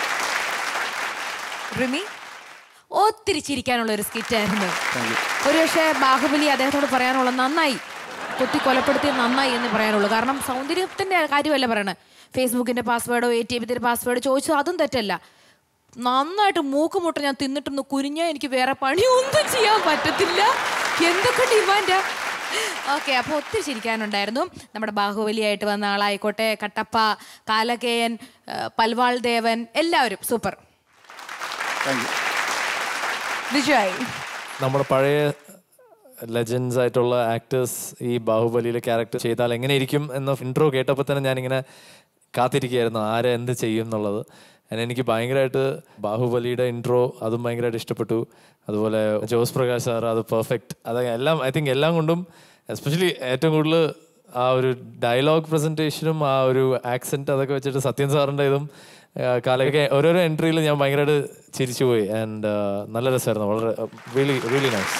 [SPEAKER 2] Rimi
[SPEAKER 20] ഒത്തിരി ചിരിക്കാനുള്ള ഒരു സ്കിറ്റായിരുന്നു
[SPEAKER 1] താങ്ക് യു
[SPEAKER 20] ഒരു പക്ഷേ ബാഹുബലി അദ്ദേഹത്തോട് പറയാനുള്ള നന്നായി കൊത്തി കൊലപ്പെടുത്തിയത് നന്നായി എന്ന് പറയാനുള്ളൂ കാരണം സൗന്ദര്യത്തിന്റെ കാര്യമല്ല പറയണത് ഫേസ്ബുക്കിന്റെ പാസ്വേഡോ എ ടി എമ്മിന്റെ പാസ്വേഡോ ചോദിച്ചത് അതും തെറ്റല്ല നന്നായിട്ട് മൂക്കുമുട്ട ഞാൻ തിന്നിട്ടൊന്ന് കുനിഞ്ഞാൽ എനിക്ക് വേറെ പണിയൊന്നും ചെയ്യാൻ പറ്റത്തില്ല എന്തൊക്കെ ഡിമാൻഡാ ഓക്കെ അപ്പോൾ ഒത്തിരി ചിരിക്കാനുണ്ടായിരുന്നു നമ്മുടെ ബാഹുബലിയായിട്ട് വന്ന ആളായിക്കോട്ടെ കട്ടപ്പ കാലകേയൻ ആ, പൽവാൾ ദേവൻ എല്ലാവരും സൂപ്പർ
[SPEAKER 1] താങ്ക് യു
[SPEAKER 2] വിജയ്
[SPEAKER 21] നമ്മുടെ പഴയ ലെജൻസ് ആയിട്ടുള്ള ആക്ടേഴ്സ് ഈ ബാഹുബലിയിലെ ക്യാരക്ടർ ചെയ്താൽ എങ്ങനെ ഇരിക്കും എന്ന ഇൻട്രോ കേട്ടപ്പോൾ തന്നെ ഞാനിങ്ങനെ കാത്തിരിക്കുകയായിരുന്നു ആരെ എന്ത് ചെയ്യും എന്നുള്ളത് And എനിക്ക് ഭയങ്കരമായിട്ട് ബാഹുബലിയുടെ ഇൻട്രോ അതും ഭയങ്കരമായിട്ട് ഇഷ്ടപ്പെട്ടു അതുപോലെ ജോസ് പ്രകാശ് സാർ അത് പെർഫെക്റ്റ് അത് എല്ലാം ഐ തിങ്ക് എല്ലാം കൊണ്ടും എസ്പെഷ്യലി ഏറ്റവും കൂടുതൽ ആ ഒരു ഡയലോഗ് പ്രസൻറ്റേഷനും ആ ഒരു ആക്സെൻറ്റ് അതൊക്കെ വെച്ചിട്ട് സത്യൻ സാറിൻ്റെ ഇതും കാലൊക്കെ ഓരോരോ എൻട്രിയിൽ ഞാൻ ഭയങ്കരമായിട്ട് ചിരിച്ചുപോയി ആൻഡ് നല്ല രസമായിരുന്നു വളരെ really really nice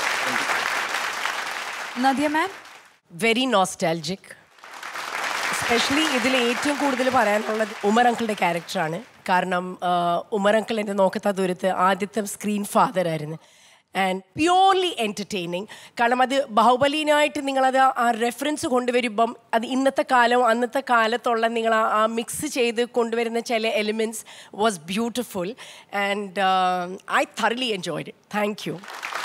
[SPEAKER 2] Nadia ma'am
[SPEAKER 22] very nostalgic especially ഇതിൽ ഏറ്റവും കൂടുതൽ പറയാനുള്ളത് ഉമർ അങ്കിളുടെ ക്യാരക്ടറാണ് കാരണം ആ, ഉമർ അങ്കിൾ എൻ്റെ നോക്കത്ത ദൂരത്ത് ആദ്യത്തെ സ്ക്രീൻ ഫാദർ ആയിരുന്നു ആൻഡ് പ്യോർലി എൻ്റർടൈനിങ് കാരണം അത് ബാഹുബലിനായിട്ട് നിങ്ങളത് ആ റെഫറൻസ് കൊണ്ടുവരുമ്പം അത് ഇന്നത്തെ കാലവും അന്നത്തെ കാലത്തുള്ള നിങ്ങൾ ആ മിക്സ് ചെയ്ത് കൊണ്ടുവരുന്ന ചില elements was beautiful and I thoroughly enjoyed it thank you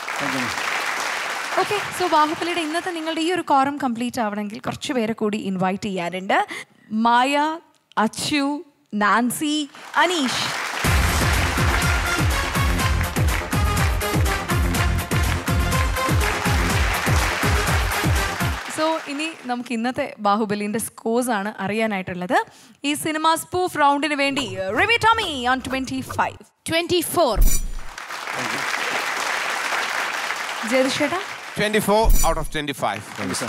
[SPEAKER 2] okay so ബാഹുബലിയുടെ ഇന്നത്തെ നിങ്ങളുടെ ഈ ഒരു കോറം കംപ്ലീറ്റ് ആവണമെങ്കിൽ കുറച്ച് പേരെ കൂടി ഇൻവൈറ്റ് ചെയ്യാനുണ്ട് മായ അച്ചു നാൻസി അനീഷ് സോ ഇനി നമുക്ക് ഇന്നത്തെ ബാഹുബലിന്റെ സ്കോഴ്സ് ആണ് അറിയാനായിട്ടുള്ളത് ഈ സിനിമ സ്പൂഫ് റൗണ്ടിന് വേണ്ടി Rimi Tomy on twenty five
[SPEAKER 20] twenty four
[SPEAKER 2] ജയതിഷേട്ടാ
[SPEAKER 3] twenty four out of twenty five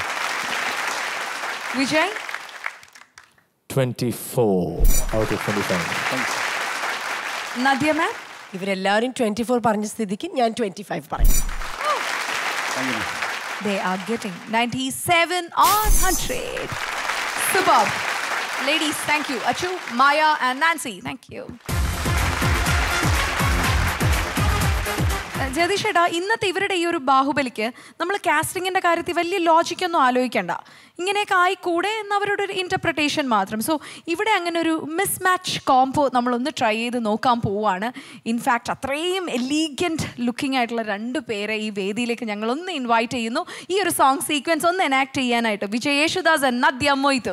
[SPEAKER 2] Vijay
[SPEAKER 21] twenty four out of twenty five
[SPEAKER 2] Nadia ma'am
[SPEAKER 22] ഇവരെല്ലാവരും ട്വന്റി ഫോർ പറഞ്ഞ സ്ഥിതിക്ക് ഞാൻ ട്വന്റി ഫൈവ് പറയും
[SPEAKER 2] They are getting 97 on 100. Superb. Ladies, thank you. Achu, Maya, and Nancy, thank you. Jagadish ഏട്ടാ ഇന്നത്തെ ഇവരുടെ ഈ ഒരു ബാഹുബലിക്ക് നമ്മൾ കാസ്റ്റിങ്ങിന്റെ കാര്യത്തിൽ വലിയ ലോജിക്കൊന്നും ആലോചിക്കണ്ട ഇങ്ങനെയൊക്കെ ആയിക്കൂടെ എന്ന് അവരുടെ ഒരു ഇന്റർപ്രിട്ടേഷൻ മാത്രം സോ ഇവിടെ അങ്ങനെ ഒരു മിസ് മാച്ച് കോംബോ നമ്മളൊന്ന് ട്രൈ ചെയ്ത് നോക്കാൻ പോവുകയാണ് ഇൻഫാക്ട് അത്രയും എലീഗൻറ്റ് ലുക്കിംഗ് ആയിട്ടുള്ള രണ്ട് പേരെ ഈ വേദിയിലേക്ക് ഞങ്ങൾ ഒന്ന് ഇൻവൈറ്റ് ചെയ്യുന്നു ഈ ഒരു സോങ് സീക്വൻസ് ഒന്ന് എനാക്ട് ചെയ്യാനായിട്ട് വിജയ് യേശുദാസ് and നദ്യ മൊയ്ത്ത്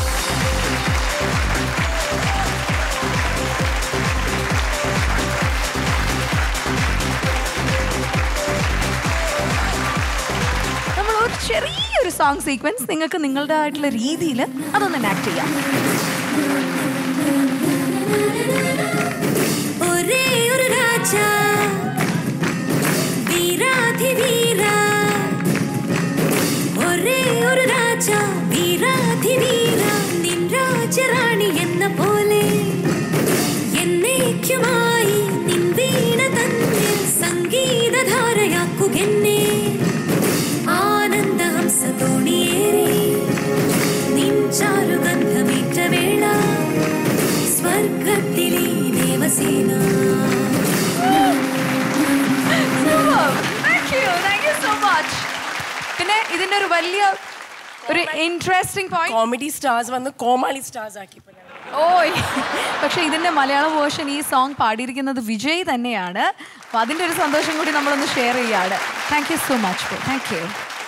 [SPEAKER 2] നമ്മൾ ഒരു ചെറിയൊരു സോങ് സീക്വൻസ് നിങ്ങൾക്ക് നിങ്ങളുടേതായിട്ടുള്ള രീതിയിൽ അതൊന്ന് എനാക്ട് ചെയ്യാം
[SPEAKER 16] ഒരേ ഒരു രാജ വീരാധിവീര ഒരേ ഒരു രാജ വീരാധിവീര നിൻ രാജറാണി എന്ന പോലെ എന്നേക്കുമായി നിൻ വീണ തന്നെ സംഗീതധാരയാക്കുകെന്നെ ആനന്ദഹംസത്തോണിയേറി നിൻ ചാരുഗന്ധമേറ്റ വേള സ്വർഗത്തിലെ Devasena
[SPEAKER 2] Thank you, thank you so much. പിന്നെ ഇതിന്റെ ഒരു വലിയ ഒരു ഇൻട്രസ്റ്റിംഗ് പോയിന്റ്
[SPEAKER 22] കോമഡി സ്റ്റാർസ് വന്ന് കോമാളി സ്റ്റാർസ് ആക്കി
[SPEAKER 2] ഓയ് പക്ഷെ ഇതിന്റെ മലയാളം വേർഷൻ ഈ സോങ് പാടിയിരിക്കുന്നത് വിജയ് തന്നെയാണ് അപ്പൊ അതിന്റെ ഒരു സന്തോഷം കൂടി നമ്മളൊന്ന് ഷെയർ ചെയ്യാണ് thank you so much thank you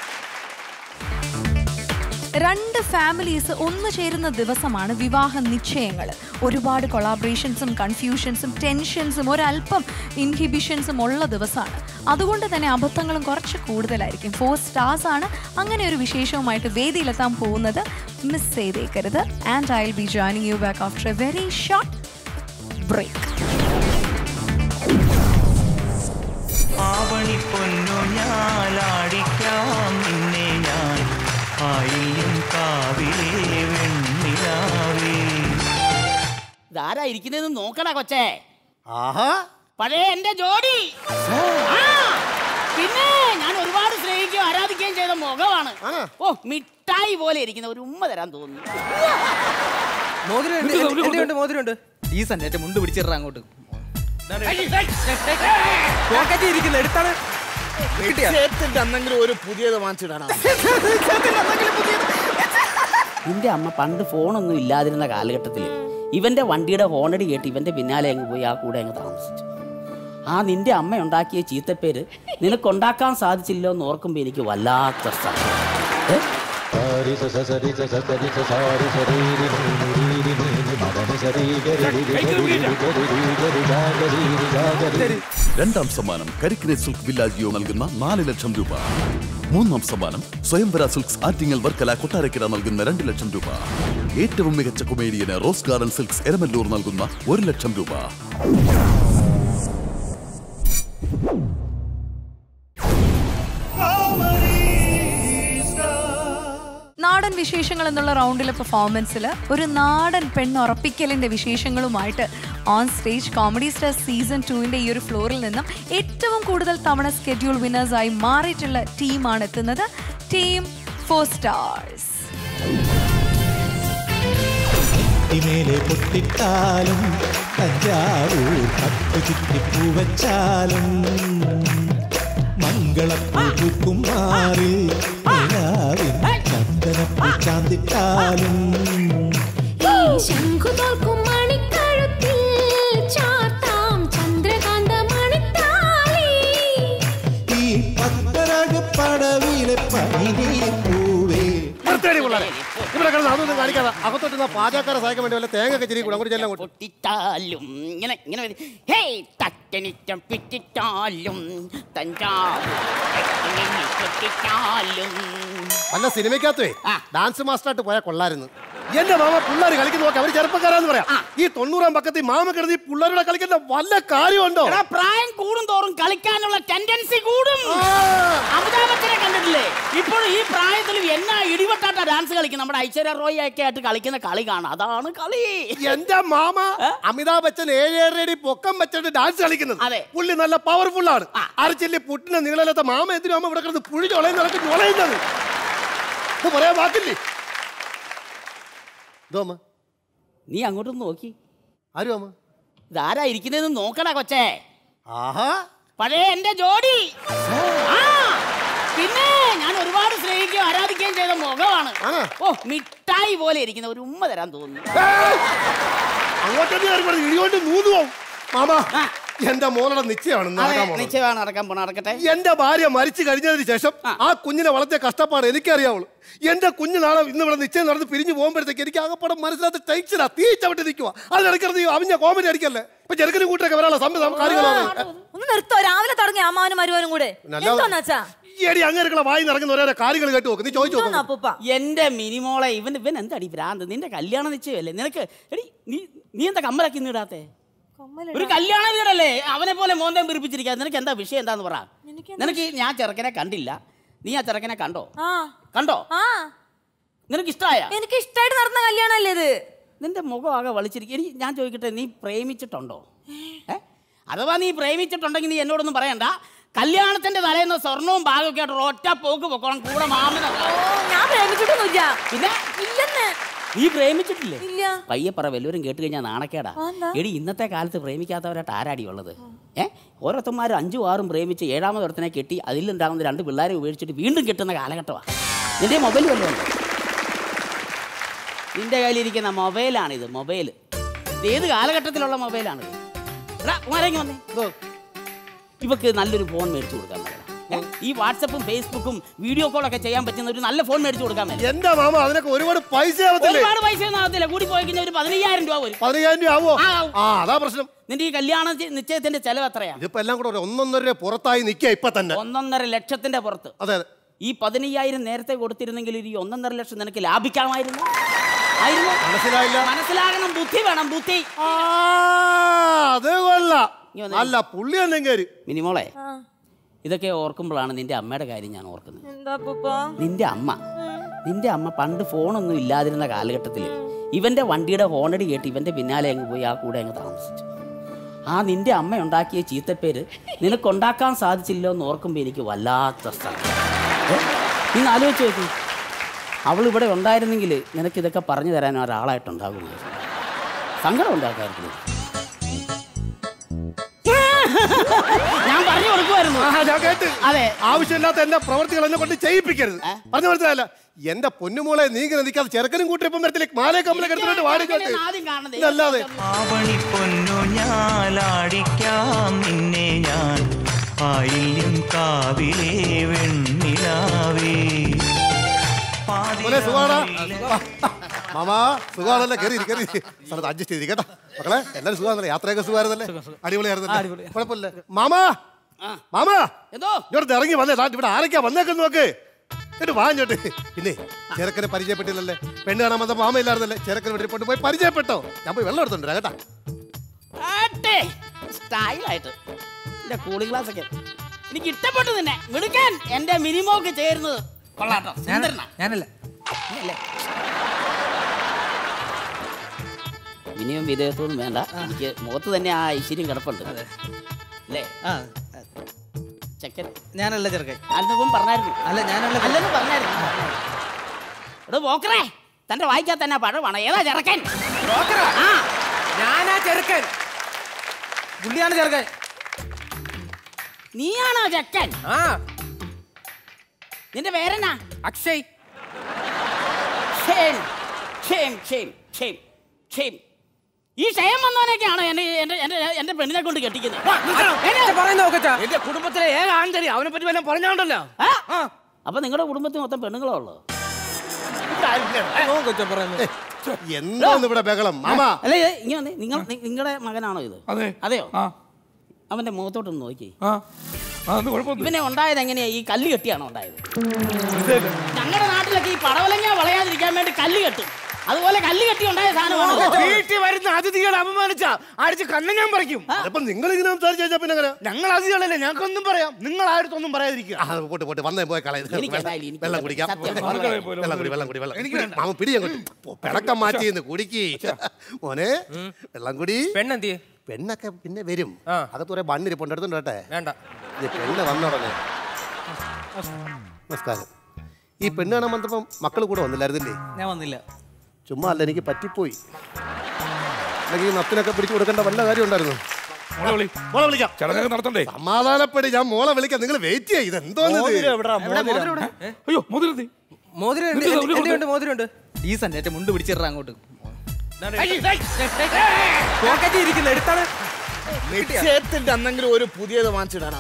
[SPEAKER 2] രണ്ട് ഫാമിലീസ് ഒന്നു ചേരുന്ന ദിവസമാണ് വിവാഹ നിശ്ചയങ്ങൾ ഒരുപാട് കൊളാബറേഷൻസും കൺഫ്യൂഷൻസും ടെൻഷൻസും ഒരല്പം ഇൻഹിബിഷൻസും ഉള്ള ദിവസമാണ് അതുകൊണ്ട് തന്നെ അബദ്ധങ്ങളും കുറച്ച് കൂടുതലായിരിക്കും ഫോർ സ്റ്റാർസ് ആണ് അങ്ങനെ ഒരു വിശേഷവുമായിട്ട് വേദിയിലെത്താൻ പോകുന്നത് മിസ് ചെയ്തേക്കരുത് and I will be joining you back after a very short break
[SPEAKER 4] ആവണി പൊന്നു ഞാലാടിക്കാം നിന്നെ ഞാൻ ആയില്യം കാവിലേ വെണ്ണിലാവേ
[SPEAKER 17] ഇതാരാ ഇരിക്കുന്നതെന്ന് നോക്കടാ കൊച്ചേ ആഹാ പഴയ എന്റെ ജോഡി ആ, പിന്നെ ഞാൻ ഒരുപാട് സ്നേഹിക്കുകയും ആരാധിക്കുകയും ചെയ്ത മുഖമാണ് ഓ മിഠായി പോലെ ഇരിക്കുന്ന ഒരു ഉമ്മ തരാൻ തോന്നുന്നു
[SPEAKER 18] മോതിരം ഉണ്ട്, എന്റെ- എന്റെ ഉണ്ട് മോതിരം ഉണ്ട് ഈ സന്നേറ്റ മുണ്ട് പിടിച്ചിട അങ്ങോട്ട് പോക്കറ്റിൽ ഇരിക്കുന്ന എടുത്താണ് കിട്ടിയാ?
[SPEAKER 17] അന്നെങ്കിലും ഒരു പുതിയത് വാങ്ങിച്ചിടണം നിന്റെ അമ്മ പണ്ട് ഫോണൊന്നും ഇല്ലാതിരുന്ന കാലഘട്ടത്തിൽ ഇവന്റെ വണ്ടിയുടെ ഹോണടി കേട്ട് ഇവന്റെ പിന്നാലെ അങ്ങ് പോയി ആ കൂടെ അങ്ങ് താമസിച്ചു ആ നിന്റെ അമ്മ ഉണ്ടാക്കിയ ചീത്തപ്പേര് നിനക്കുണ്ടാക്കാൻ സാധിച്ചില്ലോ എന്ന് ഓർക്കുമ്പോൾ എനിക്ക് വല്ലാത്ത സങ്കടം. ഏ?
[SPEAKER 19] രണ്ടാം സമ്മാനം കരിക്കിനെ സിൽക്ക് വില്ലാജിയോ നൽകുന്ന നാല് ലക്ഷം രൂപ മൂന്നാം സമ്മാനം സ്വയംവര സിൽക്സ് ആറ്റിങ്ങൽ വർക്കല കൊട്ടാരക്കര നൽകുന്ന രണ്ട് ലക്ഷം രൂപ ഏറ്റവും മികച്ച കൊമേഡിയന് റോസ് ഗാർഡൻ സിൽക്സ് എരമല്ലൂർ നൽകുന്ന ഒരു ലക്ഷം രൂപ
[SPEAKER 2] നാടൻ വിശേഷങ്ങൾ എന്നുള്ള റൗണ്ടിലെ പെർഫോമൻസിൽ ഒരു നാടൻ പെണ്ണുറപ്പിക്കലിന്റെ വിശേഷങ്ങളുമായിട്ട് on stage comedy star season ടുവിന്റെ ഈ ഒരു ഫ്ലോറിൽ നിന്നും ഏറ്റവും കൂടുതൽ തവണ സ്കെഡ്യൂൾ വിന്നേഴ്സായി മാറിയിട്ടുള്ള ടീമാണ് എത്തുന്നത് ടീം ഫോർ സ്റ്റാർസ്
[SPEAKER 6] മേലെ പൊട്ടിട്ടാലും തഞ്ചാവൂർ പട്ടു ചുറ്റി പൂവച്ചാലും മംഗളപ്പൂക്കുമാറിൽ നിലാവിൻ ചന്ദനപ്പൂ ചാന്തിട്ടാലും
[SPEAKER 16] ശംഖു തോൽക്കും മണിക്കഴുത്തിൽ ചാർത്താം ചന്ദ്രകാന്ത മണിത്താലി
[SPEAKER 6] ഈ പത്മരാഗ പടവിലെ പനിനീർപ്പൂവേ
[SPEAKER 11] നിർത്തേടി പിള്ളേരെ ഇവിടെ കിടന്ന് അതൊന്നും കാണിക്കാതെ അകത്തോട്ട് നിന്നാ പാചകക്കാരെ സഹായിക്കാൻ വേണ്ടി വല്ല തേങ്ങ ഒക്കെ ചിരി കൂടെ അങ്ങോട്ട് ചെല്ലാം അങ്ങോട്ട്
[SPEAKER 17] പൊട്ടിച്ചാലും ഇങ്ങനെ ഇങ്ങനെ വരും. ഹേയ് തട്ടനിറ്റം പിറ്റിച്ചാലും തഞ്ചാവൂർ തട്ടനിനി പൊട്ടിച്ചാലും
[SPEAKER 11] വല്ല സിനിമയ്ക്കകത്തേ ഡാൻസ് മാസ്റ്ററായിട്ട് പോയാൽ കൊള്ളായിരുന്നു എന്റെ മാമ പിള്ളേർ കളിക്കുന്ന നോക്കി അവര് ചെറുപ്പക്കാരാന്ന് പറയാം ഈ തൊണ്ണൂറാം പക്കത്തിൽ മാമ കിടന്ന് ഈ പിള്ളേരുടെ കളിക്കുന്ന വല്ല കാര്യമുണ്ടോ
[SPEAKER 17] എടാ, പ്രായം കൂടും തോറും കളിക്കാനുള്ള ടെൻഡൻസി കൂടും അമിതാഭ് ബച്ചനെ കണ്ടിട്ടില്ലേ ഇപ്പോൾ ഈ പ്രായത്തിൽ എന്നാ ഇടിവെട്ടാട്ട ഡാൻസ് കളിക്കും നമ്മുടെ ഐശ്വര്യ റോയ് ഒക്കെ ആയിട്ട് കളിക്കുന്ന കളി കാണാം അതാണ് കളി
[SPEAKER 11] എന്റെ മാമ അമിതാഭ് ബച്ചൻ ഏഴേഴര അടി പൊക്കം വെച്ചിട്ട് ഡാൻസ് കളിക്കുന്നത്
[SPEAKER 17] അതെ.
[SPEAKER 11] പുള്ളി നല്ല പവർഫുൾ ആണ് അരച്ചില്ലി പുട്ടിന് നീളല്ലാത്ത മാമ എന്തിനും അമ്മ ഇവിടെ കിടന്ന് പുഴി ചൊളയുന്ന നടക്ക് ചൊളയുന്നത് ഇത് പറയാൻ വാക്കില്ലേ ഇതോ അമ്മ
[SPEAKER 17] നീ അങ്ങോട്ടൊന്ന് നോക്കി
[SPEAKER 11] ആരും അമ്മ
[SPEAKER 17] ഇതാരാ ഇരിക്കുന്നതെന്ന് നോക്കടാ കൊച്ചേ
[SPEAKER 11] ആഹാ
[SPEAKER 17] പഴയ എന്റെ ജോഡി ആ പിന്നെ ഞാൻ ഒരുപാട് സ്നേഹിക്കുകയും ആരാധിക്കുകയും ചെയ്ത മുഖമാണ് ഓ മിഠായി പോലെ ഇരിക്കുന്ന ഒരു ഉമ്മ തരാൻ തോന്നുന്നു
[SPEAKER 11] അങ്ങോട്ടേ ഇടികൊണ്ട് മൂന്ന് പോവും മാമ എന്റെ മോളുടെ നിശ്ചയമാണ് ഇന്ന്
[SPEAKER 17] അതെ,
[SPEAKER 11] നടക്കാൻ പോകുന്നത്.
[SPEAKER 17] നിശ്ചയമാണ് നടക്കാൻ പോണ നടക്കട്ടെ
[SPEAKER 11] എന്റെ ഭാര്യ മരിച്ചു കഴിഞ്ഞതിന് ശേഷം ആ കുഞ്ഞിനെ വളർത്തിയ കഷ്ടപ്പാട് എനിക്കറിയാവുള്ളൂ എന്റെ കുഞ്ഞു നാളെ ഇന്ന് ഇവിടെ നിശ്ചയം നടന്ന് പിരിഞ്ഞു പോകുമ്പോഴത്തേക്ക് എനിക്ക് ആകപ്പാടെ മനസ്സിലാത്ത ടൈച്ചിലാ തീ ചവിട്ടി നിൽക്കുക അതിനിടയ്ക്കത് ഈ അവിഞ്ഞ കോമഡി അടിക്കല്ലേ ഇപ്പൊ ചെറുക്കനും കൂട്ടൊക്കെ വരാനുള്ള സംഭവം കാര്യങ്ങളാണ്
[SPEAKER 5] ഒന്ന് നിർത്തോ രാവിലെ തുടങ്ങി അമ്മാവനും മരുവാനും കൂടെ
[SPEAKER 11] നല്ല-
[SPEAKER 5] എന്തോന്ന് വെച്ചാ
[SPEAKER 11] എടി അങ്ങനെയൊക്കെ വായി നടക്കുന്ന ഓരോ കാര്യങ്ങൾ കേട്ട് നോക്ക് നീ ചോദിച്ചു
[SPEAKER 5] എന്തോന്ന്
[SPEAKER 11] നോക്ക്
[SPEAKER 5] അപ്പൂപ്പ
[SPEAKER 17] എന്റെ മിനിമോളെ ഇവൻ ഇവൻ എന്താടി ഭ്രാന്ത് നിന്റെ കല്യാണ നിശ്ചയമല്ലേ നിനക്ക് എടി നീ നീ എന്താ കമ്മലൊക്കെ ഇന്ന് ഇടാത്തെ ഒരു കല്യാണ വീടല്ലേ അവനെ പോലെ മോന്തം പിരിപ്പിച്ചിരിക്കാ നിനക്ക് എന്താ വിഷയം എന്താന്ന് പറ നിനക്ക് ഈ ഞാൻ ചെറുക്കനെ കണ്ടില്ല നീ ആ ചെറുക്കനെ കണ്ടോ
[SPEAKER 5] ആ
[SPEAKER 17] കണ്ടോ
[SPEAKER 5] ആ
[SPEAKER 17] നിനക്ക് ഇഷ്ടമായ
[SPEAKER 5] എനിക്ക് ഇഷ്ടമായിട്ട് നടന്ന കല്യാണല്ലേ ഇത്
[SPEAKER 17] നിന്റെ മുഖം ആകെ വളിച്ചിരിക്കും എനിക്ക് ഞാൻ ചോദിക്കട്ടെ നീ പ്രേമിച്ചിട്ടുണ്ടോ ഏ അഥവാ നീ പ്രേമിച്ചിട്ടുണ്ടെങ്കിൽ നീ എന്നോടൊന്നും പറയണ്ട കല്യാണത്തിന്റെ തലേന്ന് സ്വർണവും ഭാഗമൊക്കെ ആയിട്ട് ഒറ്റ പോക്ക് പൊക്കോണം കൂടെ മാമന
[SPEAKER 5] ഞാൻ പ്രേമിച്ചിട്ടൊന്നുമില്ല
[SPEAKER 17] പിന്നെ
[SPEAKER 5] ഇല്ലെന്ന്
[SPEAKER 17] നീ പ്രേമിച്ചിട്ടില്ലേ
[SPEAKER 5] ഇല്ല
[SPEAKER 17] പയ്യെ പറ വല്ലവരും കേട്ട് കഴിഞ്ഞാൽ നാണക്കേടാ
[SPEAKER 5] അതെന്താ?
[SPEAKER 17] എടി ഇന്നത്തെ കാലത്ത് പ്രേമിക്കാത്തവരായിട്ട് ആരാടി ഉള്ളത് ഏ ഓരോരുത്തന്മാർ അഞ്ചും ആറും പ്രേമിച്ച് ഏഴാമത് ഒരുത്തനെ കെട്ടി അതിലുണ്ടാകുന്ന രണ്ട് പിള്ളേരെ ഉപേക്ഷിച്ചിട്ട് വീണ്ടും കിട്ടുന്ന കാലഘട്ടമാണ് നിന്റെ മൊബൈൽ വല്ലതും ഉണ്ടോ നിന്റെ കയ്യിലിരിക്കുന്ന മൊബൈലാണിത് മൊബൈൽ ഇത് ഏത് കാലഘട്ടത്തിലുള്ള മൊബൈലാണിത് എടാ, ഉമ്മാരേങ്ങ് വന്നേ ഇവക്ക് നല്ലൊരു ഫോൺ മേടിച്ചു കൊടുക്കാൻ മേലാ. ഏ? ഈ വാട്സപ്പും ഫേസ്ബുക്കും വീഡിയോ കോളൊക്കെ ചെയ്യാൻ പറ്റുന്ന ഒരു നല്ല ഫോൺ മേടിച്ചു കൊടുക്കാൻ മേലെ
[SPEAKER 11] എന്റെ മാമ അതിനൊക്കെ ഒരുപാട് പൈസ ആവത്തില്ലേ
[SPEAKER 17] ഒരുപാട് പൈസ ഒന്നും ആകത്തില്ല കൂടി പോയി കഴിഞ്ഞാൽ ഒരു പതിനയ്യായിരം രൂപ വരും
[SPEAKER 11] പതിനയ്യായിരം രൂപ ആവോ
[SPEAKER 17] ആ, ആവും.
[SPEAKER 11] ആ അതാ പ്രശ്നം
[SPEAKER 17] നിന്റെ ഈ കല്യാണ ചെ- നിശ്ചയത്തിന്റെ ചെലവ് എത്രയാ
[SPEAKER 11] ഇതിപ്പോ എല്ലാം കൂടെ ഒരു ഒന്നൊന്നര രൂപ പുറത്തായി നിൽക്കുക ഇപ്പൊ തന്നെ
[SPEAKER 17] ഒന്നൊന്നര ലക്ഷത്തിന്റെ പുറത്ത്
[SPEAKER 11] അതെ അതെ
[SPEAKER 17] ഈ പതിനയ്യായിരം നേരത്തെ കൊടുത്തിരുന്നെങ്കിൽ ഈ ഒന്നൊന്നര ലക്ഷം നിനക്ക് ലാഭിക്കാമായിരുന്നു ആയിരുന്നു
[SPEAKER 11] മനസ്സിലായില്ല
[SPEAKER 17] മനസ്സിലാകണം ബുദ്ധി വേണം ബുദ്ധി
[SPEAKER 11] ആ, അത് കൊള്ളാം അല്ല പുള്ളി തന്നെ കയറി
[SPEAKER 17] മിനിമോളെ ഇതൊക്കെ ഓർക്കുമ്പോഴാണ് നിന്റെ അമ്മയുടെ കാര്യം ഞാൻ ഓർക്കുന്നത്
[SPEAKER 5] എന്താ അപ്പൂപ്പ
[SPEAKER 17] നിന്റെ അമ്മ നിന്റെ അമ്മ പണ്ട് ഫോണൊന്നും ഇല്ലാതിരുന്ന കാലഘട്ടത്തിൽ ഇവന്റെ വണ്ടിയുടെ ഹോണടി കേട്ട് ഇവന്റെ പിന്നാലെ അങ്ങ് പോയി ആ കൂടെ അങ്ങ് താമസിച്ചു ആ നിന്റെ അമ്മ ഉണ്ടാക്കിയ ചീത്തപ്പേര് നിനക്കുണ്ടാക്കാൻ സാധിച്ചില്ലോ എന്ന് ഓർക്കുമ്പോൾ എനിക്ക് വല്ലാത്ത സ്ഥലം നീ ഒന്ന് ആലോചിച്ച് നോക്കി അവൾ ഇവിടെ ഉണ്ടായിരുന്നെങ്കിൽ നിനക്ക് ഇതൊക്കെ പറഞ്ഞു തരാൻ ഒരാളായിട്ടുണ്ടാകുമായിരുന്നു സങ്കടം ഉണ്ടാക്കായിരുന്നു ഞാൻ പറഞ്ഞു കൊടുക്കുമായിരുന്നു
[SPEAKER 11] ആ, ഞാൻ കേട്ട്
[SPEAKER 17] അതെ
[SPEAKER 11] ആവശ്യമില്ലാത്ത എന്റെ പ്രവർത്തികൾ എന്നെ കൊണ്ട് ചെയ്യിപ്പിക്കരുത് പറഞ്ഞു മനസ്സിലായല്ല എന്റെ പൊന്നുമോളെ നീ ഇങ്ങനെ നിൽക്കാതെ ചെറുക്കനും കൂട്ടി ഇപ്പം വരത്തില്ലേ മാലേ കമ്പലൊക്കെ എടുത്തിട്ട് വാടിക്കോട്ടെ
[SPEAKER 17] ആദ്യം കാണുന്നത്
[SPEAKER 11] ഇതല്ലാതെ
[SPEAKER 4] ആവണി പൊന്നു ഞാലാടിക്കാം നിന്നെ ഞാൻ ആയില്യം കാവിലേ വെണ്ണിലാവേ
[SPEAKER 11] മോനെ സുഖാടാ മാമാ സുഖാണല്ലേ കയറി കയറി സ്ഥലത്ത് അഡ്ജസ്റ്റ് ചെയ്തി കേട്ടോ മക്കളെ എല്ലാവരും സുഖമാണല്ലേ യാത്രയൊക്കെ സുഖമായിരുന്നല്ലേ അടിപൊളിയായിരുന്നല്ലേ കുഴപ്പമില്ല മാമാ മാമാ
[SPEAKER 17] എന്തോ
[SPEAKER 11] ഇങ്ങോട്ട് ഇറങ്ങി വന്നേ ദാ ഇവിടെ ആരൊക്കെയാ വന്നേക്കെന്ന് നോക്ക് എന്നിട്ട് വാ ഇങ്ങോട്ട് പിന്നെ ചെറുക്കനെ പരിചയപ്പെട്ടില്ലല്ലേ പെണ്ണ് കാണാൻ വന്ന മാമ ഇല്ലായിരുന്നല്ലേ ചെറുക്കനെ വീട്ടിൽ കൊണ്ട് പോയി പരിചയപ്പെട്ടോ ഞാൻ പോയി വെള്ളം എടുത്തോണ്ട് വരാം കേട്ടാ
[SPEAKER 17] ആട്ടെ സ്റ്റൈലായിട്ട് എന്റെ കൂളിംഗ് ഗ്ലാസ് ഒക്കെ എനിക്ക് ഇഷ്ടപ്പെട്ടു നിന്നെ മിടുക്കാൻ എന്റെ മിനിമോക്ക് ചേരുന്നത് കൊള്ളാട്ടോ സുന്ദരനാ
[SPEAKER 18] ഞാനല്ല
[SPEAKER 17] നീയല്ലേ? മിനിമം വിദേഹത്തൊന്നും വേണ്ട എനിക്ക് മുഖത്ത് തന്നെ ആ ഐശ്വര്യം കിടപ്പുണ്ട് അല്ലേ
[SPEAKER 18] ആ
[SPEAKER 17] ചെക്കൻ
[SPEAKER 18] ഞാനല്ല ചെറുക്കൻ
[SPEAKER 17] അന്നപ്പം പറഞ്ഞായിരുന്നു
[SPEAKER 18] അല്ല ഞാനല്ല
[SPEAKER 17] അല്ലെന്ന് പറഞ്ഞായിരുന്നു എടോ പോക്കറേ തന്റെ വായിക്കാൻ തന്നെ പഴമാണ് ഏതാ ചെറുക്കൻ ആ
[SPEAKER 18] ഞാനാ ചെറുക്കൻ പുള്ളിയാണ് ചെറുക്കൻ
[SPEAKER 17] നീയാണോ ചെക്കൻ
[SPEAKER 18] ആ
[SPEAKER 17] നിന്റെ പേരെന്നാ
[SPEAKER 18] അക്ഷയ്
[SPEAKER 17] ഷേം ഷേം ഷേം ഷേം ഷേം ഈ ക്ഷയം വന്നവനൊക്കെയാണോ എന്റെ എന്റെ എന്റെ എന്റെ പെണ്ണിനെ കൊണ്ട് കെട്ടിക്കുന്നത്
[SPEAKER 18] എന്റെ കുടുംബത്തിലെ ഏക ആന്തരി അവനെ പറ്റി വല്ലതും പറഞ്ഞോണ്ടല്ലോ
[SPEAKER 17] അപ്പൊ നിങ്ങളുടെ കുടുംബത്തിൽ മൊത്തം പെണ്ണുങ്ങളോ ഉള്ളു
[SPEAKER 11] എന്താന്ന് ഇവിടെ ബഹളം മാമാ
[SPEAKER 17] അല്ലേ ഇങ്ങനെ വന്നേ. നിങ്ങൾ നിങ്ങളുടെ മകനാണോ ഇത്
[SPEAKER 1] അതെ
[SPEAKER 17] അതെയോ അവന്റെ മുഖത്തോട്ടൊന്ന് നോക്കി
[SPEAKER 1] ആ അത് കുഴപ്പമൊന്നും
[SPEAKER 17] ഇവനെ ഉണ്ടായത് എങ്ങനെയാ ഈ കല്ല് കെട്ടിയാണോ ഉണ്ടായത് ഞങ്ങളുടെ നാട്ടിലൊക്കെ ഈ പടവലങ്ങ വളയാതിരിക്കാൻ വേണ്ടി കല്ല് കെട്ടും അതുപോലെ കല്ല് കെട്ടി ഉണ്ടായ സാധനമാണ്
[SPEAKER 18] വീട്ടിൽ വരുന്ന അതിഥികളെ അപമാനിച്ച അടിച്ച് കണ്ണ ഞാൻ പറിക്കും
[SPEAKER 11] അപ്പൊ നിങ്ങൾ ഇങ്ങനെ സംസാരിച്ചാ പിന്നെ അങ്ങനെ
[SPEAKER 18] ഞങ്ങൾ അതിഥികളല്ലേ ഞങ്ങൾക്കൊന്നും പറയാം നിങ്ങൾ ആയിരത്തൊന്നും പറയാതിരിക്കുക
[SPEAKER 11] ആ, പോട്ട് പോട്ട് വന്നേ പോയി കളയത്
[SPEAKER 17] എനിക്ക് എന്തായാലും എനിക്ക്
[SPEAKER 11] വെള്ളം കുടിക്കാം
[SPEAKER 17] സത്യം.
[SPEAKER 11] വെള്ളം കുടി വെള്ളം കുടി വെള്ളം കുടി. മാമ പിടി അങ്ങോട്ട് പിണക്കം മാറ്റിന്ന് കുടിക്ക് മോനെ വെള്ളം കുടി
[SPEAKER 18] പെണ്ണെന്തിയെ
[SPEAKER 11] പെണ്ണൊക്കെ പിന്നെ വരും അകത്ത് കുറെ ബണ്ണിരിപ്പുണ്ട് എടുത്തോണ്ട് വരട്ടെ
[SPEAKER 18] വേണ്ട
[SPEAKER 11] ഇത് പെണ്ണ് വന്നോടനെ നമസ്കാരം ഈ പെണ്ണ് കാണാൻ വന്നപ്പം മക്കൾ കൂടെ വന്നില്ലായിരുന്നില്ലേ
[SPEAKER 18] ഞാൻ വന്നില്ല
[SPEAKER 11] ചുമ്മാ അല്ല എനിക്ക് പറ്റിപ്പോയി അല്ലെങ്കിൽ ഈ നത്തിനൊക്കെ പിടിച്ചു കൊടുക്കേണ്ട വല്ല കാര്യം ഉണ്ടായിരുന്നു
[SPEAKER 1] മോളെ വിളി
[SPEAKER 11] മോളെ വിളിക്കാം
[SPEAKER 1] ചടങ്ങൊക്കെ നടത്തണ്ടേ
[SPEAKER 11] സമാധാനപ്പെടി ഞാൻ മോളെ വിളിക്കാം നിങ്ങൾ വെയിറ്റ് ചെയ്യ ഇത് എന്തോന്ന്
[SPEAKER 1] അയ്യോ മോതിരത്തി
[SPEAKER 18] മോതിരം
[SPEAKER 1] നിന്റെ കയ്യിൽ കൊടുത്തേ.
[SPEAKER 18] എന്തുണ്ട് മോതിരമുണ്ട് ഡീസന്റ് എന്റെ മുണ്ട് പിടിച്ചിട അങ്ങോട്ട് പോക്കറ്റ് ഇരിക്കുന്ന എടുത്താണ്
[SPEAKER 12] നിശ്ചയത്തിന്റെ അന്നെങ്കിലും ഒരു പുതിയത് വാങ്ങിച്ചിടാനാ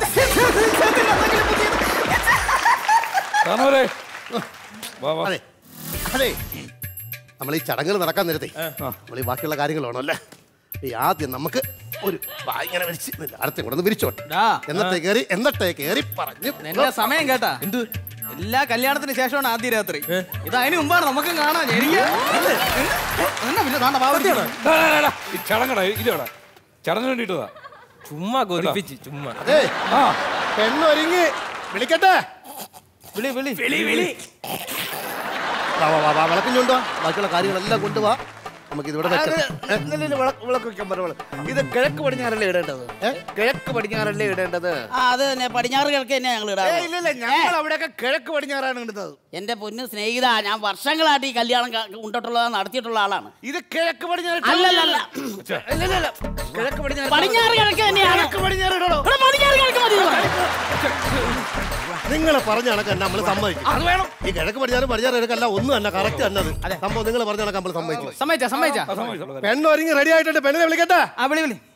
[SPEAKER 1] കാണുവരെ വാ വാ
[SPEAKER 11] അതെ അതെ നമ്മൾ ഈ ചടങ്ങുകൾ നടക്കാൻ നേരത്തെ നമ്മൾ ഈ ബാക്കിയുള്ള കാര്യങ്ങൾ വേണം അല്ലേ ഈ ആദ്യം നമുക്ക് ഒരു വാ ഇങ്ങനെ വിരിച്ച് അടുത്ത കൂടെ ഒന്ന് വിരിച്ചോട്ടെ എന്നത്തെ കയറി എന്നത്തെ കയറി പറഞ്ഞു
[SPEAKER 18] എന്റെ സമയം കേട്ടാ എന്ത് എല്ലാ കല്യാണത്തിന് ശേഷമാണ് ആദ്യ രാത്രി ഇത് അതിന് മുമ്പാണ് നമുക്ക് കാണാൻ എനിക്ക് എന്നാ പിന്നെ കാണാം വാ, ഒരു
[SPEAKER 1] ഡാ, ഡാ, ഡാ, ഡാ. ഈ ചടങ്ങടാ ഇതോടാ ചടങ്ങിന് വേണ്ടിട്ടതാ
[SPEAKER 18] ചുമ്മാ കൊതിപ്പിച്ച് ചുമ്മാ
[SPEAKER 11] അതെ പെണ്ണൊരുങ്ങി വിളിക്കട്ടെ
[SPEAKER 18] വിളി വിളി വിളി വിളി
[SPEAKER 11] വാ വാ വാ വാ വിളക്കും കൊണ്ടുവാ ബാക്കിയുള്ള കാര്യങ്ങളെല്ലാം കൊണ്ടുവാ നമുക്ക് ഇതിവിടെ വെക്കാം
[SPEAKER 12] വിളക്ക് വെക്കാൻ പറഞ്ഞ ഇത് കിഴക്ക് പടിഞ്ഞാറല്ലേ ഇടേണ്ടത് കിഴക്ക് പടിഞ്ഞാറല്ലേ ഇടേണ്ടത്
[SPEAKER 17] ആ അത് തന്നെ പടിഞ്ഞാറ് കിഴക്ക് തന്നെ ഞങ്ങൾ ഇടാറ്
[SPEAKER 12] ഏയ്, ഇല്ല ഇല്ല ഞങ്ങൾ അവിടെയൊക്കെ കിഴക്ക് പടിഞ്ഞാറാണ് ഇടുന്നത്
[SPEAKER 17] എന്റെ പൊന്ന് സ്നേഹിത ഞാൻ വർഷങ്ങളായിട്ട് ഈ കല്യാണം ക- ഉണ്ടിട്ടുള്ള നടത്തിയിട്ടുള്ള ആളാണ്
[SPEAKER 12] ഇത് കിഴക്ക് പടിഞ്ഞാറ്
[SPEAKER 17] അല്ലല്ലല്ല
[SPEAKER 12] ഇല്ല, ഇല്ല, ഇല്ല. കിഴക്ക് പടിഞ്ഞാറ്
[SPEAKER 17] പടിഞ്ഞാറ് കിഴക്ക് തന്നെയാണ്
[SPEAKER 12] കിഴക്ക് പടിഞ്ഞാറ് ഇടണോ
[SPEAKER 17] ഇവിടെ പടിഞ്ഞാറ് കിഴക്ക് മതി എന്ന് പറഞ്ഞു.
[SPEAKER 11] നിങ്ങൾ പറഞ്ഞ കണക്ക് തന്നെ നമ്മൾ സമ്മതിക്കും
[SPEAKER 12] അത് വേണം
[SPEAKER 11] ഈ കിഴക്ക് പടിഞ്ഞാറ് പടിഞ്ഞാറ് കിഴക്കല്ല ഒന്നും തന്നെ കറക്റ്റ് തന്നത് സംഭവം നിങ്ങൾ പറഞ്ഞ കണക്ക് നമ്മൾ സമ്മതിച്ചു
[SPEAKER 18] സമ്മതിച്ച സമ്മതിച്ച
[SPEAKER 11] പെണ്ണൊരുങ്ങി റെഡി ആയിട്ടുണ്ട് പെണ്ണിനെ വിളിക്കട്ടെ
[SPEAKER 18] ആ വിളി വിളി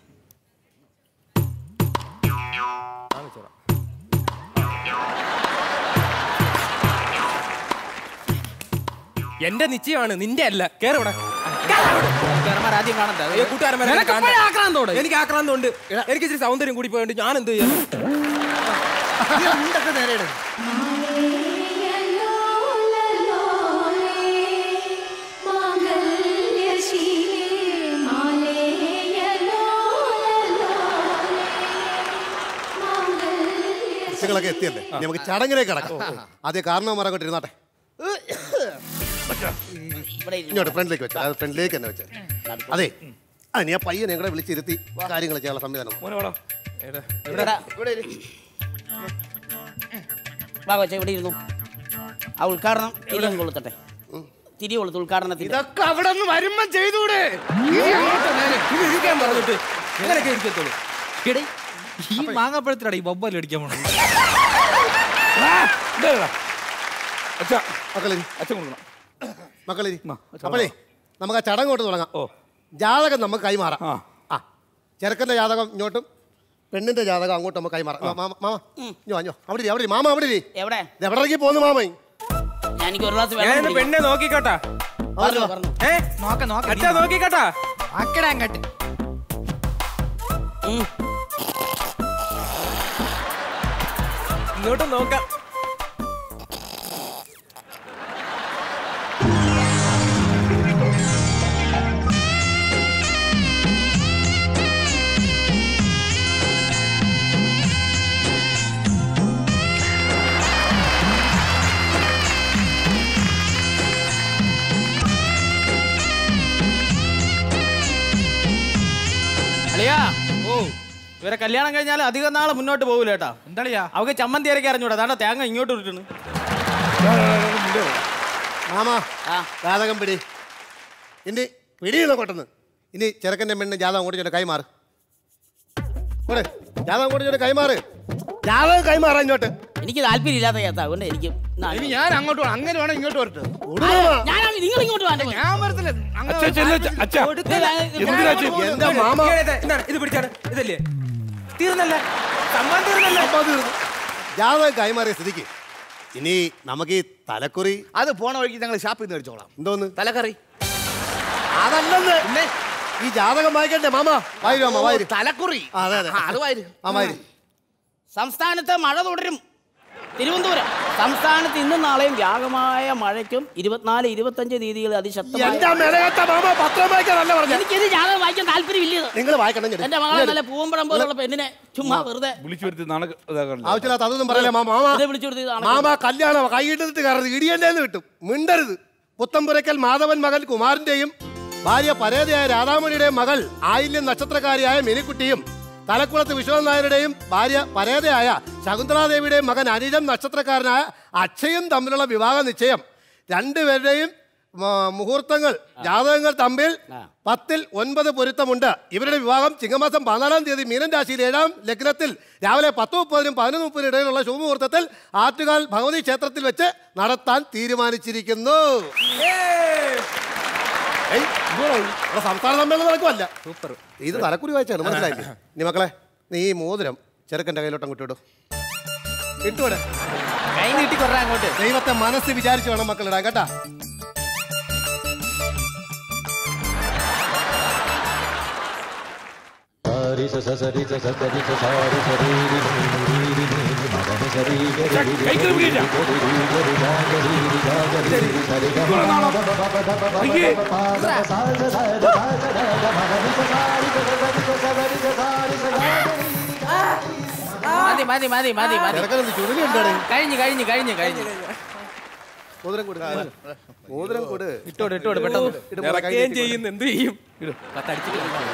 [SPEAKER 18] എന്റെ നിശ്ചയമാണ് നിന്റെ അല്ല കേറിവിടെ കൂട്ടുകാരന്മാർ ആദ്യം കാണണ്ട കൂട്ടുകാരന്മാർ ആക്രാന്തോട് എനിക്ക് ആക്രാന്തമുണ്ട് എനിക്ക് ഇച്ചിരി സൗന്ദര്യം കൂടി പോയിട്ട് ഞാൻ എന്ത് ചെയ്യാം
[SPEAKER 12] മുണ്ടൊക്കെ നേരെ ഇടും
[SPEAKER 11] കുട്ടികളൊക്കെ എത്തിയല്ലേ ഇനി നമുക്ക് ചടങ്ങിലേക്ക് കിടക്കാം ആദ്യം കാരണവന്മാരെ കൊണ്ട് ഇരുന്നാട്ടെ
[SPEAKER 17] ഇവിടെ ഇരുന്നു.
[SPEAKER 11] ഇങ്ങോട്ട് ഫ്രണ്ടിലേക്ക് വെച്ചാൽ അത് ഫ്രണ്ടിലേക്ക് തന്നെ വെച്ചാൽ അതെ ആ നീ ആ പയ്യനെ കൂടെ വിളിച്ചിരുത്തി കാര്യങ്ങൾ ചെയ്യാനുള്ള സംവിധാനം
[SPEAKER 17] ഇവിടെ ഇവിടെ ഇരി. വാ കൊച്ചേ ഇവിടെ ഇരുന്നു ആ ഉദ്ഘാടനം തിരി കൊളുത്തട്ടെ തിരി കൊളുത്ത് ഉദ്ഘാടനത്തിന്
[SPEAKER 12] ഇതൊക്കെ അവിടെ നിന്ന് വരുമ്പോ ചെയ്തൂടെ
[SPEAKER 18] ഇത് ഇരിക്കാൻ പറഞ്ഞിട്ട് ഇങ്ങനെയൊക്കെ ഇരിക്കത്തുള്ളൂ എടേ ഈ മാങ്ങാപ്പഴത്തിലാണ് ഈ ബൊബ്ബൽ അടിക്കാൻ പോണത്
[SPEAKER 11] മക്കളി മക്കളി അപ്പോഴേ നമുക്ക് ആ ചടങ്ങ് കൊണ്ട് തുടങ്ങാം ജാതകം നമുക്ക് കൈമാറാം ആ ചെറുക്കൻ്റെ ജാതകം ഇങ്ങോട്ടും പെണ്ണിന്റെ ജാതകം അങ്ങോട്ടും നമുക്ക് കൈമാറാം മാ- മാമ മാമ ഇഞ്ഞോ അഞ്ഞോ അവിടെ ഇരി, അവിടെ ഇരി. മാമ അവിടെ ഇരി.
[SPEAKER 17] എവിടെ
[SPEAKER 11] ഇത് എവിടെ ഇറങ്ങി പോന്നു മാമ
[SPEAKER 17] ഞാൻ എനിക്ക് ഒരു ഗ്ലാസ്
[SPEAKER 18] ഞാൻ
[SPEAKER 17] വെള്ളം
[SPEAKER 18] പെണ്ണെ നോക്കിക്കോട്ടാ
[SPEAKER 17] പറഞ്ഞു പറഞ്ഞു
[SPEAKER 18] ഏ നോക്ക നോക്ക അച്ഛാ നോക്കിക്കോട്ടാ ആക്കടാ അങ്ങോട്ട് ഇങ്ങോട്ട് നോക്കാം അളിയാ ഓ ഇവരെ കല്യാണം കഴിഞ്ഞാൽ അധികം നാളെ മുന്നോട്ട് പോകൂല കേട്ടാ എന്താളിയാ അവക്ക് ചമ്മന്തി അരക്കി അറിഞ്ഞൂടാ അതാണ്ട തേങ്ങ ഇങ്ങോട്ട് ഇട്ടിട്ടുണ്ട്
[SPEAKER 11] മാമ ജാതകം പിടി ഇനി പിടിയുന്ന കൊട്ടെന്ന് ഇനി ചെറുക്കൻ്റെ പെണ്ണ് ജാതകം അങ്ങോട്ട് ചൊല്ലി കൈമാറ് കൂടെ ജാതകം അങ്ങോട്ട് ചൊല്ലി കൈമാറ് ജാതകം കൈമാറാ ഇങ്ങോട്ട്
[SPEAKER 17] എനിക്ക് താല്പര്യം ഇല്ലാത്ത കേസാ അതുകൊണ്ട് എനിക്ക്
[SPEAKER 12] ഇനി ഞാൻ അങ്ങോട്ട് പോകണം അങ്ങനെ വേണം ഇങ്ങോട്ട് വരട്ടെ
[SPEAKER 17] ഞാൻ നിങ്ങൾ ഇങ്ങോട്ട് വേണ്ട
[SPEAKER 12] ഞാൻ വരത്തില്ല
[SPEAKER 1] അച്ഛാ ചെല്ല് അച്ഛാ എന്തിനാ ചെ-
[SPEAKER 11] എന്റെ മാമ
[SPEAKER 18] എന്താണ് ഇത് പിടിച്ചാണ് ഇതല്ലേ തീർന്നല്ല സമ്മാനം തീർന്നല്ല
[SPEAKER 11] ജാതകം കൈമാറിയ സ്ഥിതിക്ക് ഇനി നമുക്ക് ഈ തലക്കുറി
[SPEAKER 12] അത് പോണ വഴിക്ക് ഞങ്ങൾ ഷാപ്പിൽ നിന്ന് മേടിച്ചോളാം
[SPEAKER 11] എന്തോന്ന്
[SPEAKER 12] തലക്കറി
[SPEAKER 11] അതല്ലെന്ന് ഈ ജാതകം വായിക്കണ്ടേ മാമ വായിരു മാമ വായിരു
[SPEAKER 12] തലക്കുറി
[SPEAKER 11] ആ, അതെ അതെ
[SPEAKER 12] ആ, അത് വായിര്.
[SPEAKER 11] ആ വായിരു
[SPEAKER 17] സംസ്ഥാനത്ത് മഴ തുടരും തിരുവനന്തപുരം സംസ്ഥാനത്ത് ഇന്നും നാളെയും വ്യാപകമായ മഴയ്ക്കും ഇരുപത്തിനാല് ഇരുപത്തഞ്ച് തീയതികളിൽ അതിശക്തമായ
[SPEAKER 11] എന്റെ മെനകെട്ട മാമ പത്രം വായിക്കാനല്ല പറഞ്ഞ
[SPEAKER 17] എനിക്കിത് ജാതകം വായിക്കാൻ താല്പര്യമില്ല ഇത്.
[SPEAKER 11] നിങ്ങൾ വായിക്കണം ഞാൻ.
[SPEAKER 17] എന്റെ മകളെ നല്ല പൂവമ്പഴം പോലുള്ള പെണ്ണിനെ ചുമ്മാ വെറുതെ
[SPEAKER 1] വിളിച്ചു വരുത്തി നാളെ ഇതാക്കാറില്ല
[SPEAKER 11] ആവശ്യമില്ലാത്ത അതൊന്നും പറയല്ലേ മാമ മാമ
[SPEAKER 17] ഇതേ വിളിച്ചു കൊടുത്ത് ഇതാണ്
[SPEAKER 11] മാമ കല്യാണം കൈയിട്ടിട്ട് കയറരുത് ഇടിയന്റെ കിട്ടും മിണ്ടരുത് പുത്തമ്പുരക്കൽ മാധവൻ മകൻ കുമാരന്റെയും ഭാര്യ പരേതയായ രാധാമണിയുടെയും മകൾ ആയില്യം നക്ഷത്രക്കാരിയായ മിനിക്കുട്ടിയും തലക്കുളത്ത് വിശ്വനാഥ് നായരുടെയും ഭാര്യ പരേതയായ ശകുന്തളാദേവിയുടെയും മകൻ അനിഴം നക്ഷത്രക്കാരനായ അക്ഷയും തമ്മിലുള്ള വിവാഹ നിശ്ചയം രണ്ടുപേരുടെയും മ- മുഹൂർത്തങ്ങൾ ജാതകങ്ങൾ തമ്മിൽ പത്തിൽ ഒൻപത് പൊരുത്തമുണ്ട് ഇവരുടെ വിവാഹം ചിങ്ങമാസം പതിനാലാം തീയതി മീനൻ രാശിയിൽ ഏഴാം ലഗ്നത്തിൽ രാവിലെ പത്ത് മുപ്പതിനും പതിനൊന്ന് മുപ്പതിനും ഇടയിലുള്ള ശുഭമുഹൂർത്തത്തിൽ ആറ്റുകാൽ ഭഗവതി ക്ഷേത്രത്തിൽ വെച്ച് നടത്താൻ തീരുമാനിച്ചിരിക്കുന്നു ഏയ്, ഇതുവാണോ? ഇവിടെ സംസ്ഥാന സമ്മേളനം നടക്കുമല്ല സൂപ്പർ ഇത് തലക്കുറി വായിച്ചാണ് മനസ്സിലായില്ലേ നീ മക്കളെ നീ ഈ മോതിരം ചെറുക്കൻ്റെ കയ്യിലോട്ട് അങ്ങോട്ട് ഇടും ഇട്ടുവിടെ
[SPEAKER 17] കൈ നീട്ടി കൊറേ അങ്ങോട്ട്
[SPEAKER 11] ദൈവത്തെ മനസ്സ് വിചാരിച്ചു വേണം മക്കൾ ഇടാൻ കേട്ടാ
[SPEAKER 17] മതി മതി മതി മതി മതി
[SPEAKER 11] ചെറുക്കനെന്ത് ചുരുളി എന്താണ്
[SPEAKER 17] കഴിഞ്ഞു കഴിഞ്ഞു കഴിഞ്ഞു കഴിഞ്ഞു
[SPEAKER 11] മോതിരം കൊടു മോതിരം കൊടു
[SPEAKER 17] ഇട്ടോട് ഇട്ടോട് പെട്ടെന്ന്
[SPEAKER 11] ഇട് മോളെ, കൈ
[SPEAKER 18] ഇറക്കുകയും
[SPEAKER 11] നീട്ടി
[SPEAKER 18] ചെയ്യുന്നു എന്ത് ചെയ്യും
[SPEAKER 11] ഇട്.
[SPEAKER 18] പത്തടിച്ചിട്ട്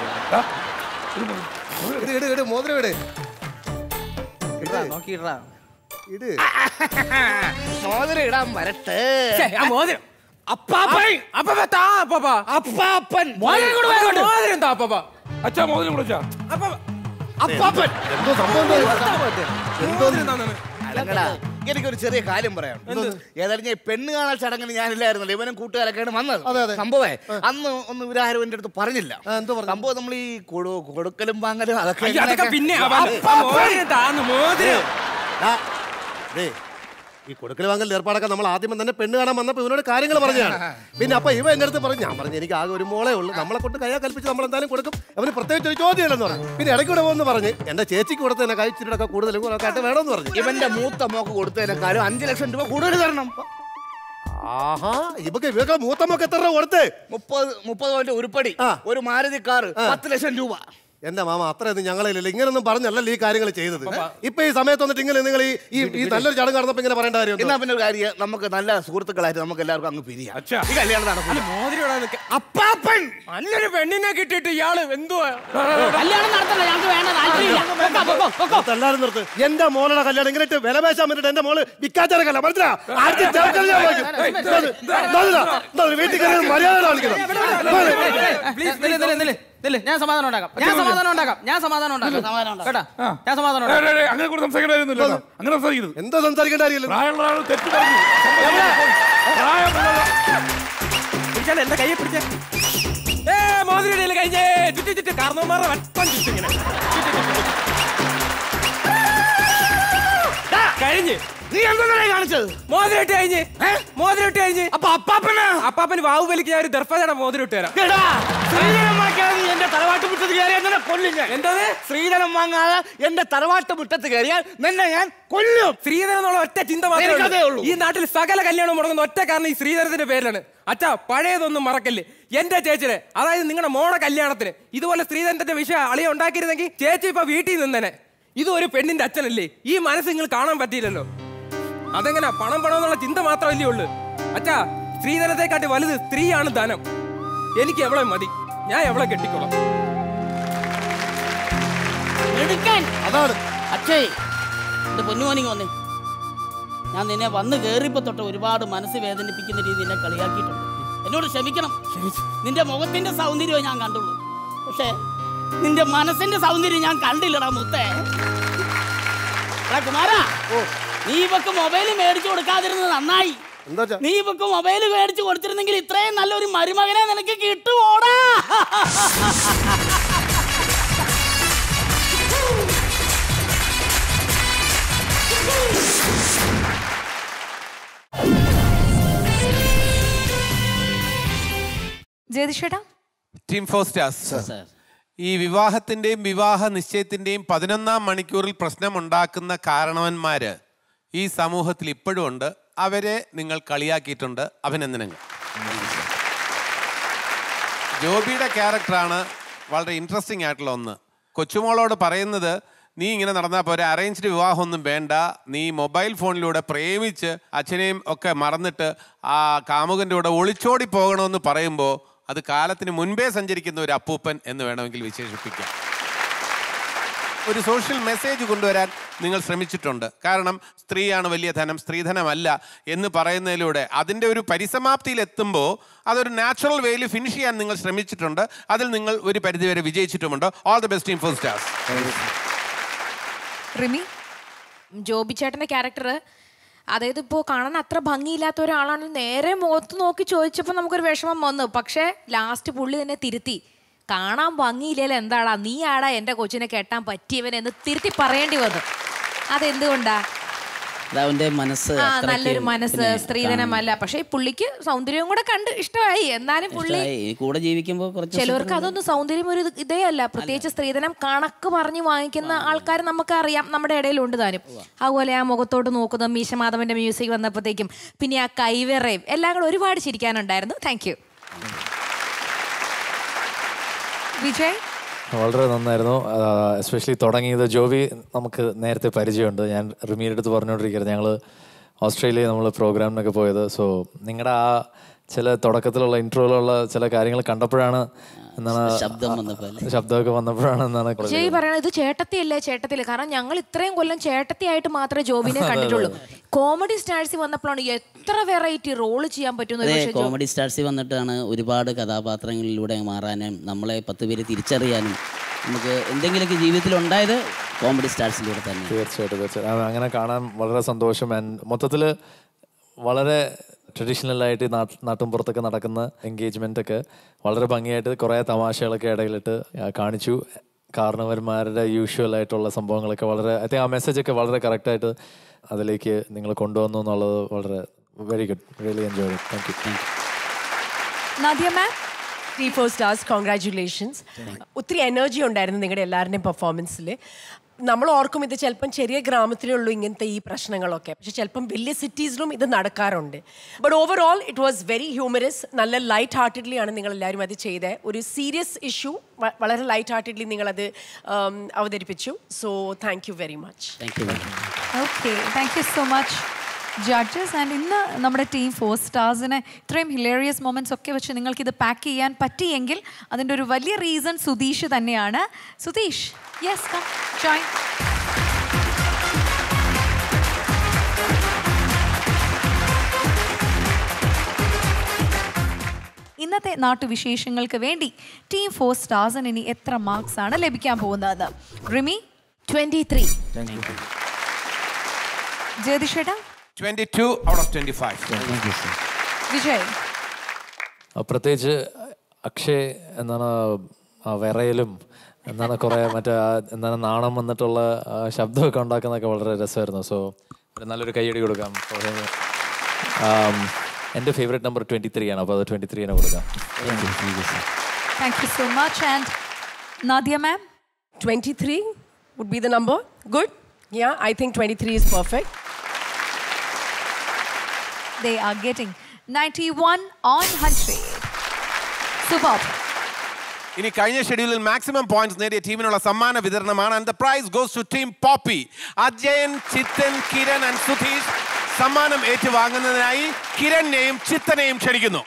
[SPEAKER 11] ഇട് ഇട് ഇട് മോതിരം ഇട്
[SPEAKER 17] ഇടാ, നോക്കി ഇടാ
[SPEAKER 11] ഇട്
[SPEAKER 12] മോതിരം ഇടാൻ വരട്ടെ
[SPEAKER 18] ഛെ, ആ മോതിരം അപ്പാപ്പൻ അപ്പാപ്പ താ അപ്പാപ്പ
[SPEAKER 12] അപ്പാപ്പൻ
[SPEAKER 18] മോതിരം കൂടെ വേഗം മോതിരം താ അപ്പാപ്പ
[SPEAKER 1] അച്ഛാ മോതിരം വിളിച്ചാ
[SPEAKER 18] അപ്പാപ്പ
[SPEAKER 12] അപ്പാപ്പൻ
[SPEAKER 11] എന്തോ സംഭവം
[SPEAKER 18] മോതിരം താന്നാണ്
[SPEAKER 12] അലങ്ങടാ എനിക്കൊരു ചെറിയ കാര്യം പറയാം ഏതായാലും ഞാൻ പെണ്ണ് കാണാൻ ചടങ്ങിന് ഞാനില്ലായിരുന്നല്ലോ ഇവനും കൂട്ടുകാരൊക്കെയാണ് വന്നത് സംഭവേ അന്ന് ഒന്ന് ഇവരാരും എന്റെ അടുത്ത് പറഞ്ഞില്ല സംഭവം നമ്മൾ ഈ കൊടു- കൊടുക്കലും വാങ്ങലും അതൊക്കെ
[SPEAKER 18] അയ്യോ, അതൊക്കെ പിന്നെ
[SPEAKER 12] എങ്ങനെയൊക്കെ-
[SPEAKER 18] അപ്പാ മോതിരം താന്ന് മോതിരം
[SPEAKER 11] ആ, ദേ, ഈ കൊടുക്കൽ വാങ്ങൽ ഏർപ്പാടൊക്കെ നമ്മൾ ആദ്യം തന്നെ പെണ്ണ് കാണാൻ വന്നപ്പോൾ ഇവനോട് കാര്യങ്ങൾ പറഞ്ഞാണ് പിന്നെ അപ്പൊ ഇവ എന്റെ അടുത്ത് പറഞ്ഞു ഞാൻ പറഞ്ഞു എനിക്ക് ആകെ ഒരു മോളേ ഉള്ളൂ നമ്മളെ കൊണ്ട് കയ്യാ കൽപ്പിച്ച് നമ്മൾ എന്തായാലും കൊടുക്കും അവന് പ്രത്യേകിച്ച് ഒരു ചോദ്യമില്ലെന്ന് പറഞ്ഞു പിന്നെ ഇടയ്ക്ക് കൂടെ പോകുമെന്ന് പറഞ്ഞ് എന്റെ ചേച്ചിക്ക് കൊടുത്ത് തന്നെ കഴിച്ചിട്ടൊക്കെ കൂടുതലും കൂടെ ആയിട്ട് വേണമെന്ന് പറഞ്ഞു
[SPEAKER 12] ഇവന്റെ മൂത്ത മോക്ക് കൊടുത്തതിനേക്കാളും അഞ്ചു ലക്ഷം രൂപ കൂടുതൽ തരണം
[SPEAKER 11] ആഹാ ഇവക്ക് ഇവക്ക് മൂത്ത മോക്ക് എത്ര രൂപ കൊടുത്ത്
[SPEAKER 12] മുപ്പത് മുപ്പത് പവന്റെ ഉരുപ്പടി ഒരു മാരുതി കാറ് പത്ത് ലക്ഷം രൂപ
[SPEAKER 11] എന്റെ മാമ അത്രയൊന്നും ഞങ്ങളില്ല ഇങ്ങനൊന്നും പറഞ്ഞല്ലല്ലോ ഈ കാര്യങ്ങൾ ചെയ്തത് ഇപ്പൊ ഈ സമയത്ത് വന്നിട്ട് ഇങ്ങനെ നിങ്ങൾ ഈ ഈ- ഈ നല്ലൊരു ചടങ്ങ് നടന്നപ്പോ ഇങ്ങനെ പറയേണ്ട കാര്യം
[SPEAKER 12] എന്നാ പിന്നെ ഒരു കാര്യം നമുക്ക് നല്ല സുഹൃത്തുക്കളായിട്ട് നമുക്ക് എല്ലാവർക്കും അങ്ങ് പിരിയാം ഈ കല്യാണം നടക്കും
[SPEAKER 18] മോതിരം ഇടാൻ നിക്ക- അപ്പാപ്പൻ നല്ലൊരു പെണ്ണിനെ കിട്ടിയിട്ട് ഇയാള് എന്തുവാ
[SPEAKER 17] കല്യാണം നടത്തണ്ട ഞങ്ങൾക്ക് വേണ്ട താല്പര്യമില്ല പൊക്കോ, പൊക്കോ, പൊക്കോ.
[SPEAKER 11] എല്ലാരും നിർത്ത് എന്റെ മോളുടെ കല്യാണം ഇങ്ങനെ ഇട്ട് വില പേശാൻ വേണ്ടിട്ട് എന്റെ മോള് വിക്കാച്ചടക്കല്ല മനസ്സിലാ ആദ്യം ചേർക്കൽ ഞാൻ വായിക്കും. ഇതാ, ഇതാ, ഇതാ, ഇതാ, വീട്ടിൽ കയറി മര്യാദ കാണിക്കണം
[SPEAKER 17] പ്ലീസ് നില്ല്, നില്ല്, നില്ല്, നില്ല്. ഞാൻ സമാധാനം ഉണ്ടാക്കാം ഞാൻ സമാധാനം ഉണ്ടാക്കാം ഞാൻ സമാധാനം ഉണ്ടാക്കാം സമാധാനം ഉണ്ടാക്കാം കേട്ടാ ഞാൻ സമാധാനം
[SPEAKER 1] ഏയ്,
[SPEAKER 17] ഉണ്ടാക്കാം
[SPEAKER 1] ഏയ്, ഏയ്, അങ്ങനെ കൂടെ സംസാരിക്കണ്ടായിരുന്നില്ല അങ്ങനെ സംസാരിക്കരുത്
[SPEAKER 11] എന്തോ സംസാരിക്കേണ്ട കാര്യമില്ല
[SPEAKER 1] പ്രായമുള്ള ആൾ തെറ്റ് പറഞ്ഞു പ്രായമുള്ള
[SPEAKER 18] പിടിച്ചാൽ എന്റെ കയ്യെ പിടിച്ച ഏ മോതിരം ഇടയില് കഴിഞ്ഞേ ചുറ്റി ചുറ്റി കാർന്നോമാരുടെ വട്ടം ചുറ്റി ഇങ്ങനെ ചുറ്റി, ചുറ്റി, ചുറ്റി. ദാ, കഴിഞ്ഞ്
[SPEAKER 12] നീ എന്താണ് കാണിച്ചത്
[SPEAKER 18] മോതിരം ഇട്ട് കഴിഞ്ഞ് മോതിരം ഇട്ട് കഴിഞ്ഞ്
[SPEAKER 12] അപ്പൊ അപ്പാപ്പന
[SPEAKER 18] അപ്പാപ്പന് വാവുബലിക്ക് ഞാൻ ഒരു ദർഭയുടെ മോതിരം ഇട്ട് തരാം
[SPEAKER 12] എടാ ശ്രീധനം വാങ്ങാതെ എന്റെ തറവാട്ട് മുറ്റത്ത് കയറിയാൽ നിന്നെ കൊല്ലും ഞാൻ
[SPEAKER 18] എന്തത്
[SPEAKER 12] ശ്രീധനം വാങ്ങാതെ എന്റെ തറവാട്ട് മുറ്റത്ത് കയറിയാൽ നിന്നെ ഞാൻ കൊല്ലും
[SPEAKER 18] ശ്രീധരൻ എന്നുള്ള ഒറ്റ ചിന്ത മാത്രമേ
[SPEAKER 12] എനിക്കതേ
[SPEAKER 18] ഉള്ളൂ. ഈ നാട്ടിൽ സകല കല്യാണം മുടങ്ങുന്ന ഒറ്റ കാരണം ഈ ശ്രീധരത്തിന്റെ പേരിലാണ് അച്ഛാ പഴയതൊന്നും മറക്കല്ലേ എന്റെ ചേച്ചിയുടെ അതായത് നിങ്ങളുടെ മോളെ കല്യാണത്തിന് ഇതുപോലെ ശ്രീധരന്റെ വിഷയം അളിയ ഉണ്ടാക്കിയിരുന്നെങ്കിൽ ചേച്ചി ഇപ്പൊ വീട്ടിൽ നിന്നനെ ഇത് ഒരു പെണ്ണിന്റെ അച്ഛനല്ലേ ഈ മനസ്സ് നിങ്ങൾ കാണാൻ പറ്റിയില്ലല്ലോ അതെങ്ങനെ പണം പണം എന്നുള്ള ചിന്ത മാത്രമല്ലേ ഉള്ളു അച്ഛാ ശ്രീധരത്തെക്കാട്ടി വലുത് സ്ത്രീയാണ് ധനം എനിക്ക് എവളെ മതി ഞാൻ എവളെ കെട്ടിക്കോളാം
[SPEAKER 17] എടുക്കാൻ
[SPEAKER 11] അതാണ്
[SPEAKER 17] അച്ഛേ എന്റെ പൊന്നുമോനിങ് വന്നേ ഞാൻ നിന്നെ വന്ന് കേറിയപ്പോ തൊട്ട് ഒരുപാട് മനസ്സ് വേദനിപ്പിക്കുന്ന രീതിയിൽ നിന്നെ കളിയാക്കിയിട്ടുണ്ട് എന്നോട് ക്ഷമിക്കണം നിന്റെ മുഖത്തിന്റെ സൗന്ദര്യം ഞാൻ കണ്ടുള്ളൂ പക്ഷേ നിന്റെ മനസ്സിന്റെ സൗന്ദര്യം ഞാൻ കണ്ടില്ലടാ മുത്തേ എടാ കുമാരാ നീ ഇവക്ക് മൊബൈൽ മേടിച്ചു കൊടുക്കാതിരുന്നത് നന്നായി നീ ഇവക്ക് മൊബൈൽ മേടിച്ചു കൊടുത്തിരുന്നെങ്കിൽ ഇത്രയും നല്ലൊരു മരുമകനെ നിനക്ക് കിട്ടുമോടാ
[SPEAKER 2] ജയതിഷേട്ടാ
[SPEAKER 3] ടീം ഫോർ സ്റ്റാർസ് ഈ വിവാഹത്തിന്റെയും വിവാഹ നിശ്ചയത്തിന്റെയും പതിനൊന്നാം മണിക്കൂറിൽ പ്രശ്നമുണ്ടാക്കുന്ന കാരണവന്മാര് ഈ സമൂഹത്തിൽ ഇപ്പോഴും ഉണ്ട് അവരെ നിങ്ങൾ കളിയാക്കിയിട്ടുണ്ട് അഭിനന്ദനങ്ങൾ ജോബിയുടെ ക്യാരക്ടറാണ് വളരെ ഇൻട്രസ്റ്റിംഗ് ആയിട്ടുള്ള ഒന്ന് കൊച്ചുമോളോട് പറയുന്നത് നീ ഇങ്ങനെ നടന്നാൽ പോരെ അറേഞ്ച്ഡ് വിവാഹമൊന്നും വേണ്ട നീ മൊബൈൽ ഫോണിലൂടെ പ്രേമിച്ച് അച്ഛനെയും ഒക്കെ മറന്നിട്ട് ആ കാമുകൻ്റെ കൂടെ ഒളിച്ചോടി പോകണമെന്ന് പറയുമ്പോൾ അത് കാലത്തിന് മുൻപേ സഞ്ചരിക്കുന്ന ഒരു അപ്പൂപ്പൻ എന്ന് വേണമെങ്കിൽ വിശേഷിപ്പിക്കാം ഒരു സോഷ്യൽ മെസ്സേജ് കൊണ്ടുവരാൻ നിങ്ങൾ ശ്രമിച്ചിട്ടുണ്ട് കാരണം സ്ത്രീയാണ് വലിയ ധനം സ്ത്രീധനമല്ല എന്ന് പറയുന്നതിലൂടെ അതിൻ്റെ ഒരു പരിസമാപ്തിയിൽ എത്തുമ്പോൾ അതൊരു നാച്ചുറൽ വേയിൽ ഫിനിഷ് ചെയ്യാൻ നിങ്ങൾ ശ്രമിച്ചിട്ടുണ്ട് അതിൽ നിങ്ങൾ ഒരു പരിധിവരെ വിജയിച്ചിട്ടുമുണ്ട് all the best team four stars
[SPEAKER 2] Rimi
[SPEAKER 20] Joby ചേട്ടന്റെ ക്യാരക്ടർ അതായത് ഇപ്പോൾ കാണാൻ അത്ര ഭംഗിയില്ലാത്ത ഒരാളാണ് നേരെ മുഖത്ത് നോക്കി ചോദിച്ചപ്പോൾ നമുക്കൊരു വിഷമം വന്നു പക്ഷേ ലാസ്റ്റ് പുള്ളി തന്നെ തിരുത്തി കാണാൻ ഭംഗിയില്ലല്ലോ എന്താടാ നീ ആടാ എൻ്റെ കൊച്ചിനെ കെട്ടാൻ പറ്റിയവൻ എന്ന് തിരുത്തി പറയേണ്ടി വന്നു അതെന്തുകൊണ്ടാ
[SPEAKER 17] അത് അവന്റെ മനസ്സ്
[SPEAKER 20] ആ
[SPEAKER 17] അത്രയ്ക്ക്
[SPEAKER 20] നല്ലൊരു മനസ്സ്
[SPEAKER 17] പിന്നെ
[SPEAKER 20] സ്ത്രീധനമല്ല പക്ഷേ ഈ പുള്ളിക്ക് സൗന്ദര്യവും കൂടെ കണ്ട് ഇഷ്ടമായി എന്നാലും പുള്ളി
[SPEAKER 17] ഇഷ്ടമായി. ഈ കൂടെ ജീവിക്കുമ്പോൾ കുറച്ച്
[SPEAKER 20] ചിലവർക്ക് അതൊന്നും സൗന്ദര്യം ഒരു ഇത് ഇതേ അല്ല പ്രത്യേകിച്ച് സ്ത്രീധനം കണക്ക് പറഞ്ഞ് വാങ്ങിക്കുന്ന ആൾക്കാർ നമുക്ക് അറിയാം നമ്മുടെ ഇടയിലുണ്ട് താനും അതുപോലെ ആ മുഖത്തോട്ട് നോക്കുന്ന മീശമാധവന്റെ മ്യൂസിക് വന്നപ്പോഴത്തേക്കും പിന്നെ ആ കൈവിറയും എല്ലാം കൂടെ ഒരുപാട് ചിരിക്കാനുണ്ടായിരുന്നു താങ്ക് യു
[SPEAKER 2] വിജയ്
[SPEAKER 21] വളരെ നന്നായിരുന്നു എസ്പെഷ്യലി തുടങ്ങിയത് ജോബി നമുക്ക് നേരത്തെ പരിചയമുണ്ട് ഞാൻ റിമിയുടെ അടുത്ത് പറഞ്ഞുകൊണ്ടിരിക്കുന്നത് ഞങ്ങൾ ഓസ്ട്രേലിയ നമ്മൾ പ്രോഗ്രാമിനൊക്കെ പോയത് സോ നിങ്ങളുടെ ആ ചില തുടക്കത്തിലുള്ള ഇൻട്രോയിലുള്ള ചില കാര്യങ്ങൾ കണ്ടപ്പോഴാണ് എന്താണ്
[SPEAKER 17] ശബ്ദം വന്നപ്പോൾ അല്ലേ?
[SPEAKER 21] ശബ്ദമൊക്കെ വന്നപ്പോഴാണ് എന്താണ്
[SPEAKER 20] ജയ് പറയണത് ഇത് ചേട്ടത്തിയല്ലേ ചേട്ടത്തില്ല കാരണം ഞങ്ങൾ ഇത്രയും കൊല്ലം ചേട്ടത്തിയായിട്ട് മാത്രമേ ജോബിനെ
[SPEAKER 21] അതെ, അതെ,
[SPEAKER 20] കണ്ടിട്ടുള്ളൂ കോമഡി സ്റ്റാഴ്സിൽ വന്നപ്പോഴാണ് എത്ര വെറൈറ്റി റോള് ചെയ്യാൻ പറ്റുന്ന
[SPEAKER 17] അതെ
[SPEAKER 20] പക്ഷേ ജോ-
[SPEAKER 17] കോമഡി സ്റ്റാർസിൽ വന്നിട്ടാണ് ഒരുപാട് കഥാപാത്രങ്ങളിലൂടെ മാറാനും നമ്മളെ പത്ത് പേര് തിരിച്ചറിയാനും നമുക്ക് എന്തെങ്കിലുമൊക്കെ ജീവിതത്തിൽ ഉണ്ടായത് കോമഡി സ്റ്റാർസിലൂടെ തന്നെ
[SPEAKER 21] തീർച്ചയായിട്ടും തീർച്ചയായിട്ടും അത് അങ്ങനെ കാണാൻ വളരെ സന്തോഷം ആൻഡ് മൊത്തത്തിൽ വളരെ ട്രഡീഷണൽ ആയിട്ട് നാട്ട് നാട്ടും പുറത്തൊക്കെ നടക്കുന്ന എൻഗേജ്മെൻ്റ് ഒക്കെ വളരെ ഭംഗിയായിട്ട് കുറേ തമാശകളൊക്കെ ഇടയിലിട്ട് ആ, കാണിച്ചു കാരണവന്മാരുടെ യൂഷ്വൽ ആയിട്ടുള്ള സംഭവങ്ങളൊക്കെ വളരെ ഐ തിങ്ക് ആ മെസ്സേജ് ഒക്കെ വളരെ കറക്റ്റായിട്ട് അതിലേക്ക് നിങ്ങൾ കൊണ്ടുവന്നു എന്നുള്ളത് വളരെ very good really enjoy thank you thank you
[SPEAKER 2] Nadia ma'am
[SPEAKER 22] three four stars congratulations ഒത്തിരി എനർജി ഉണ്ടായിരുന്നു നിങ്ങളുടെ എല്ലാവരുടെയും പെർഫോമൻസിൽ നമ്മൾ ഓർക്കും ഇത് ചിലപ്പം ചെറിയ ഗ്രാമത്തിലേ ഉള്ളൂ ഇങ്ങനത്തെ ഈ പ്രശ്നങ്ങളൊക്കെ പക്ഷെ ചിലപ്പം വലിയ സിറ്റീസിലും ഇത് നടക്കാറുണ്ട് but overall it was very humorous നല്ല ലൈറ്റ് ഹാർട്ടഡ്ലി ആണ് നിങ്ങൾ എല്ലാവരും അത് ചെയ്തത് ഒരു സീരിയസ് ഇഷ്യൂ വളരെ ലൈറ്റ് ഹാർട്ടഡ്ലി നിങ്ങളത് um, അവതരിപ്പിച്ചു so thank you very much
[SPEAKER 17] thank you
[SPEAKER 2] okay thank you so much judges and ഇന്ന് നമ്മുടെ ടീം ഫോർ സ്റ്റാർസിനെ ഇത്രയും ഹിലേറിയസ് മൊമെന്റ്സ് ഒക്കെ വെച്ച് നിങ്ങൾക്ക് ഇത് പാക്ക് ചെയ്യാൻ പറ്റിയെങ്കിൽ അതിൻ്റെ ഒരു വലിയ റീസൺ സുധീഷ് തന്നെയാണ് സുധീഷ് യെസ് കം ജോയിൻ ഇന്നത്തെ നാട്ടുവിശേഷങ്ങൾക്ക് വേണ്ടി ടീം ഫോർ സ്റ്റാർസിന് ഇനി എത്ര മാർക്സ് ആണ് ലഭിക്കാൻ പോകുന്നത് റിമി
[SPEAKER 20] ട്വന്റി ത്രീ
[SPEAKER 2] ജ്യോതിഷേട്ടാ
[SPEAKER 3] twenty two out of twenty five
[SPEAKER 2] Vijay
[SPEAKER 21] ആ, പ്രത്യേകിച്ച് അക്ഷയ് എന്താണ് ആ വിറയലും എന്താണ് കുറേ മറ്റേ ആ എന്താണ് നാണം വന്നിട്ടുള്ള ആ ശബ്ദമൊക്കെ ഉണ്ടാക്കുന്നതൊക്കെ വളരെ രസമായിരുന്നു സോ നല്ലൊരു കൈയടി കൊടുക്കാം for him. ആം, എൻ്റെ ഫേവറേറ്റ് നമ്പർ ട്വൻറ്റി ത്രീ ആണ് അപ്പോൾ അത് ട്വൻറ്റി ത്രീനെ കൊടുക്കാം
[SPEAKER 2] Thank you so much. And Nadia, ma'am?
[SPEAKER 22] 23 would be the number. Good. Yeah, I think 23 is perfect.
[SPEAKER 2] They are getting 91 on 100. Superb.
[SPEAKER 3] ഇനി കഴിഞ്ഞ ഷെഡ്യൂളിൽ മാക്സിമം പോയിന്റ്സ് നേടിയ ടീമിനുള്ള സമ്മാന വിതരണമാണ് and the prize goes to team Poppy Ajayan Chithan Kiran and Sudheesh സമ്മാനം ഏറ്റുവാങ്ങുന്നതിനായി കിരണിനെയും ചിത്തനെയും ക്ഷണിക്കുന്നു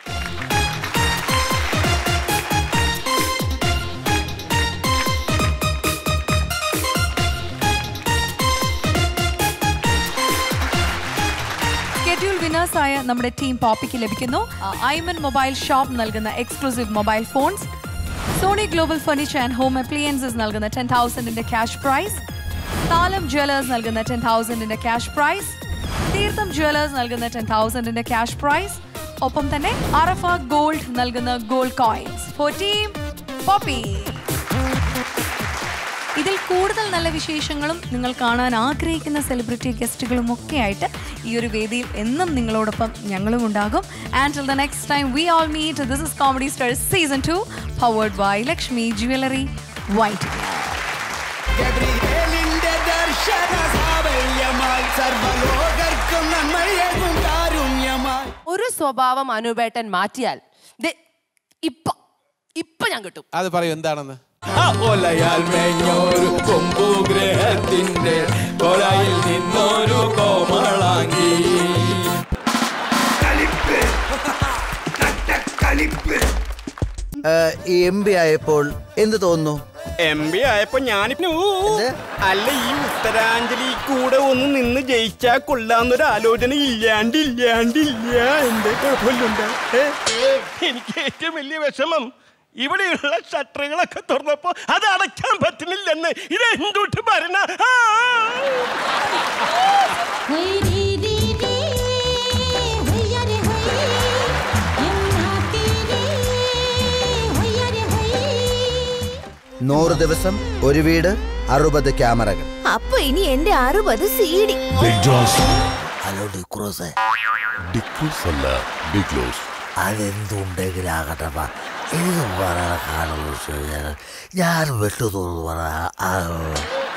[SPEAKER 2] സ്കെഡ്യൂൾ വിന്നേഴ്സ് ആയ നമ്മുടെ ടീം പോപ്പിക്ക് ലഭിക്കുന്നു ഐമൻ മൊബൈൽ ഷോപ്പ് നൽകുന്ന exclusive mobile phones Sony global furniture and home appliances നൽകുന്ന ടെൻ തൗസൻഡിന്റെ ക്യാഷ് പ്രൈസ് താലം ജ്വല്ലേഴ്സ് നൽകുന്ന ടെൻ തൗസൻഡിന്റെ ക്യാഷ് പ്രൈസ് തീർത്ഥം ജ്വല്ലേഴ്സ് നൽകുന്ന ടെൻ തൗസൻഡിന്റെ ക്യാഷ് പ്രൈസ് ഒപ്പം തന്നെ അറഫ ഗോൾഡ് നൽകുന്ന gold coins for team Poppy ഇതിൽ കൂടുതൽ നല്ല വിശേഷങ്ങളും നിങ്ങൾ കാണാൻ ആഗ്രഹിക്കുന്ന സെലിബ്രിറ്റി ഗസ്റ്റുകളും ഒക്കെ ആയിട്ട് ഈ ഒരു വേദിയിൽ എന്നും നിങ്ങളോടൊപ്പം ഞങ്ങളും ഉണ്ടാകും and the next time we all meet this is comedy star season two powered by Lakshmi jewellery വൈറ്റ്
[SPEAKER 8] ഗബ്രിയേലിന്റെ ദർശന സാവല്യമായി സർവലോകർക്കും നന്മയേകും കാരുണ്യമായി
[SPEAKER 13] ഒരു സ്വഭാവം അനുപേട്ടൻ മാറ്റിയാൽ ദേ, ഇപ്പൊ ഇപ്പൊ ഞാൻ കിട്ടും
[SPEAKER 3] അത് പറയൂ എന്താണെന്ന്
[SPEAKER 8] ഒലയാൽ മേഞ്ഞോരു കൊമ്പുഗ്രഹത്തിന്റെ കൊലയിൽ നിന്നൊരു കോമളാങ്കി
[SPEAKER 23] എം പി ആയപ്പോൾ എന്ത് തോന്നുന്നു
[SPEAKER 24] എം പി ആയപ്പോ ഞാനിപ്പോ അല്ല ഈ ഉത്തരാഞ്ജലി കൂടെ ഒന്ന് നിന്ന് ജയിച്ചാ കൊള്ളാന്നൊരു ആലോചന ഇല്ലാണ്ട് ഇല്ലാണ്ടില്ല എന്തേ കുഴപ്പമില്ലുണ്ട് എനിക്ക് ഏറ്റവും വലിയ വിഷമം ഇവിടെയുള്ള ഷട്ടറുകളൊക്കെ തുറന്നപ്പോ അത് അടയ്ക്കാൻ പറ്റുന്നില്ലെന്ന് ഇത് എന്തുട്ട് ഭരണ ആ!
[SPEAKER 23] നൂറ് ദിവസം ഒരു വീട് അറുപത് ക്യാമറകൾ
[SPEAKER 10] അപ്പൊ ഇനി എന്റെ അറുപത് സി ഡി
[SPEAKER 23] ഹലോ ഡിക്രോസേ
[SPEAKER 19] ഡിക്രൂസ് അല്ല ബിഗ് ലോസ്
[SPEAKER 23] അതെന്തുണ്ടെങ്കിലും ആകട്ടെ പാ. എനിക്ക് പറയാൻ കാരണം എന്ന് വെച്ച് കഴിഞ്ഞാൽ ഞാൻ വിട്ടു തോന്നുന്നു പറയാ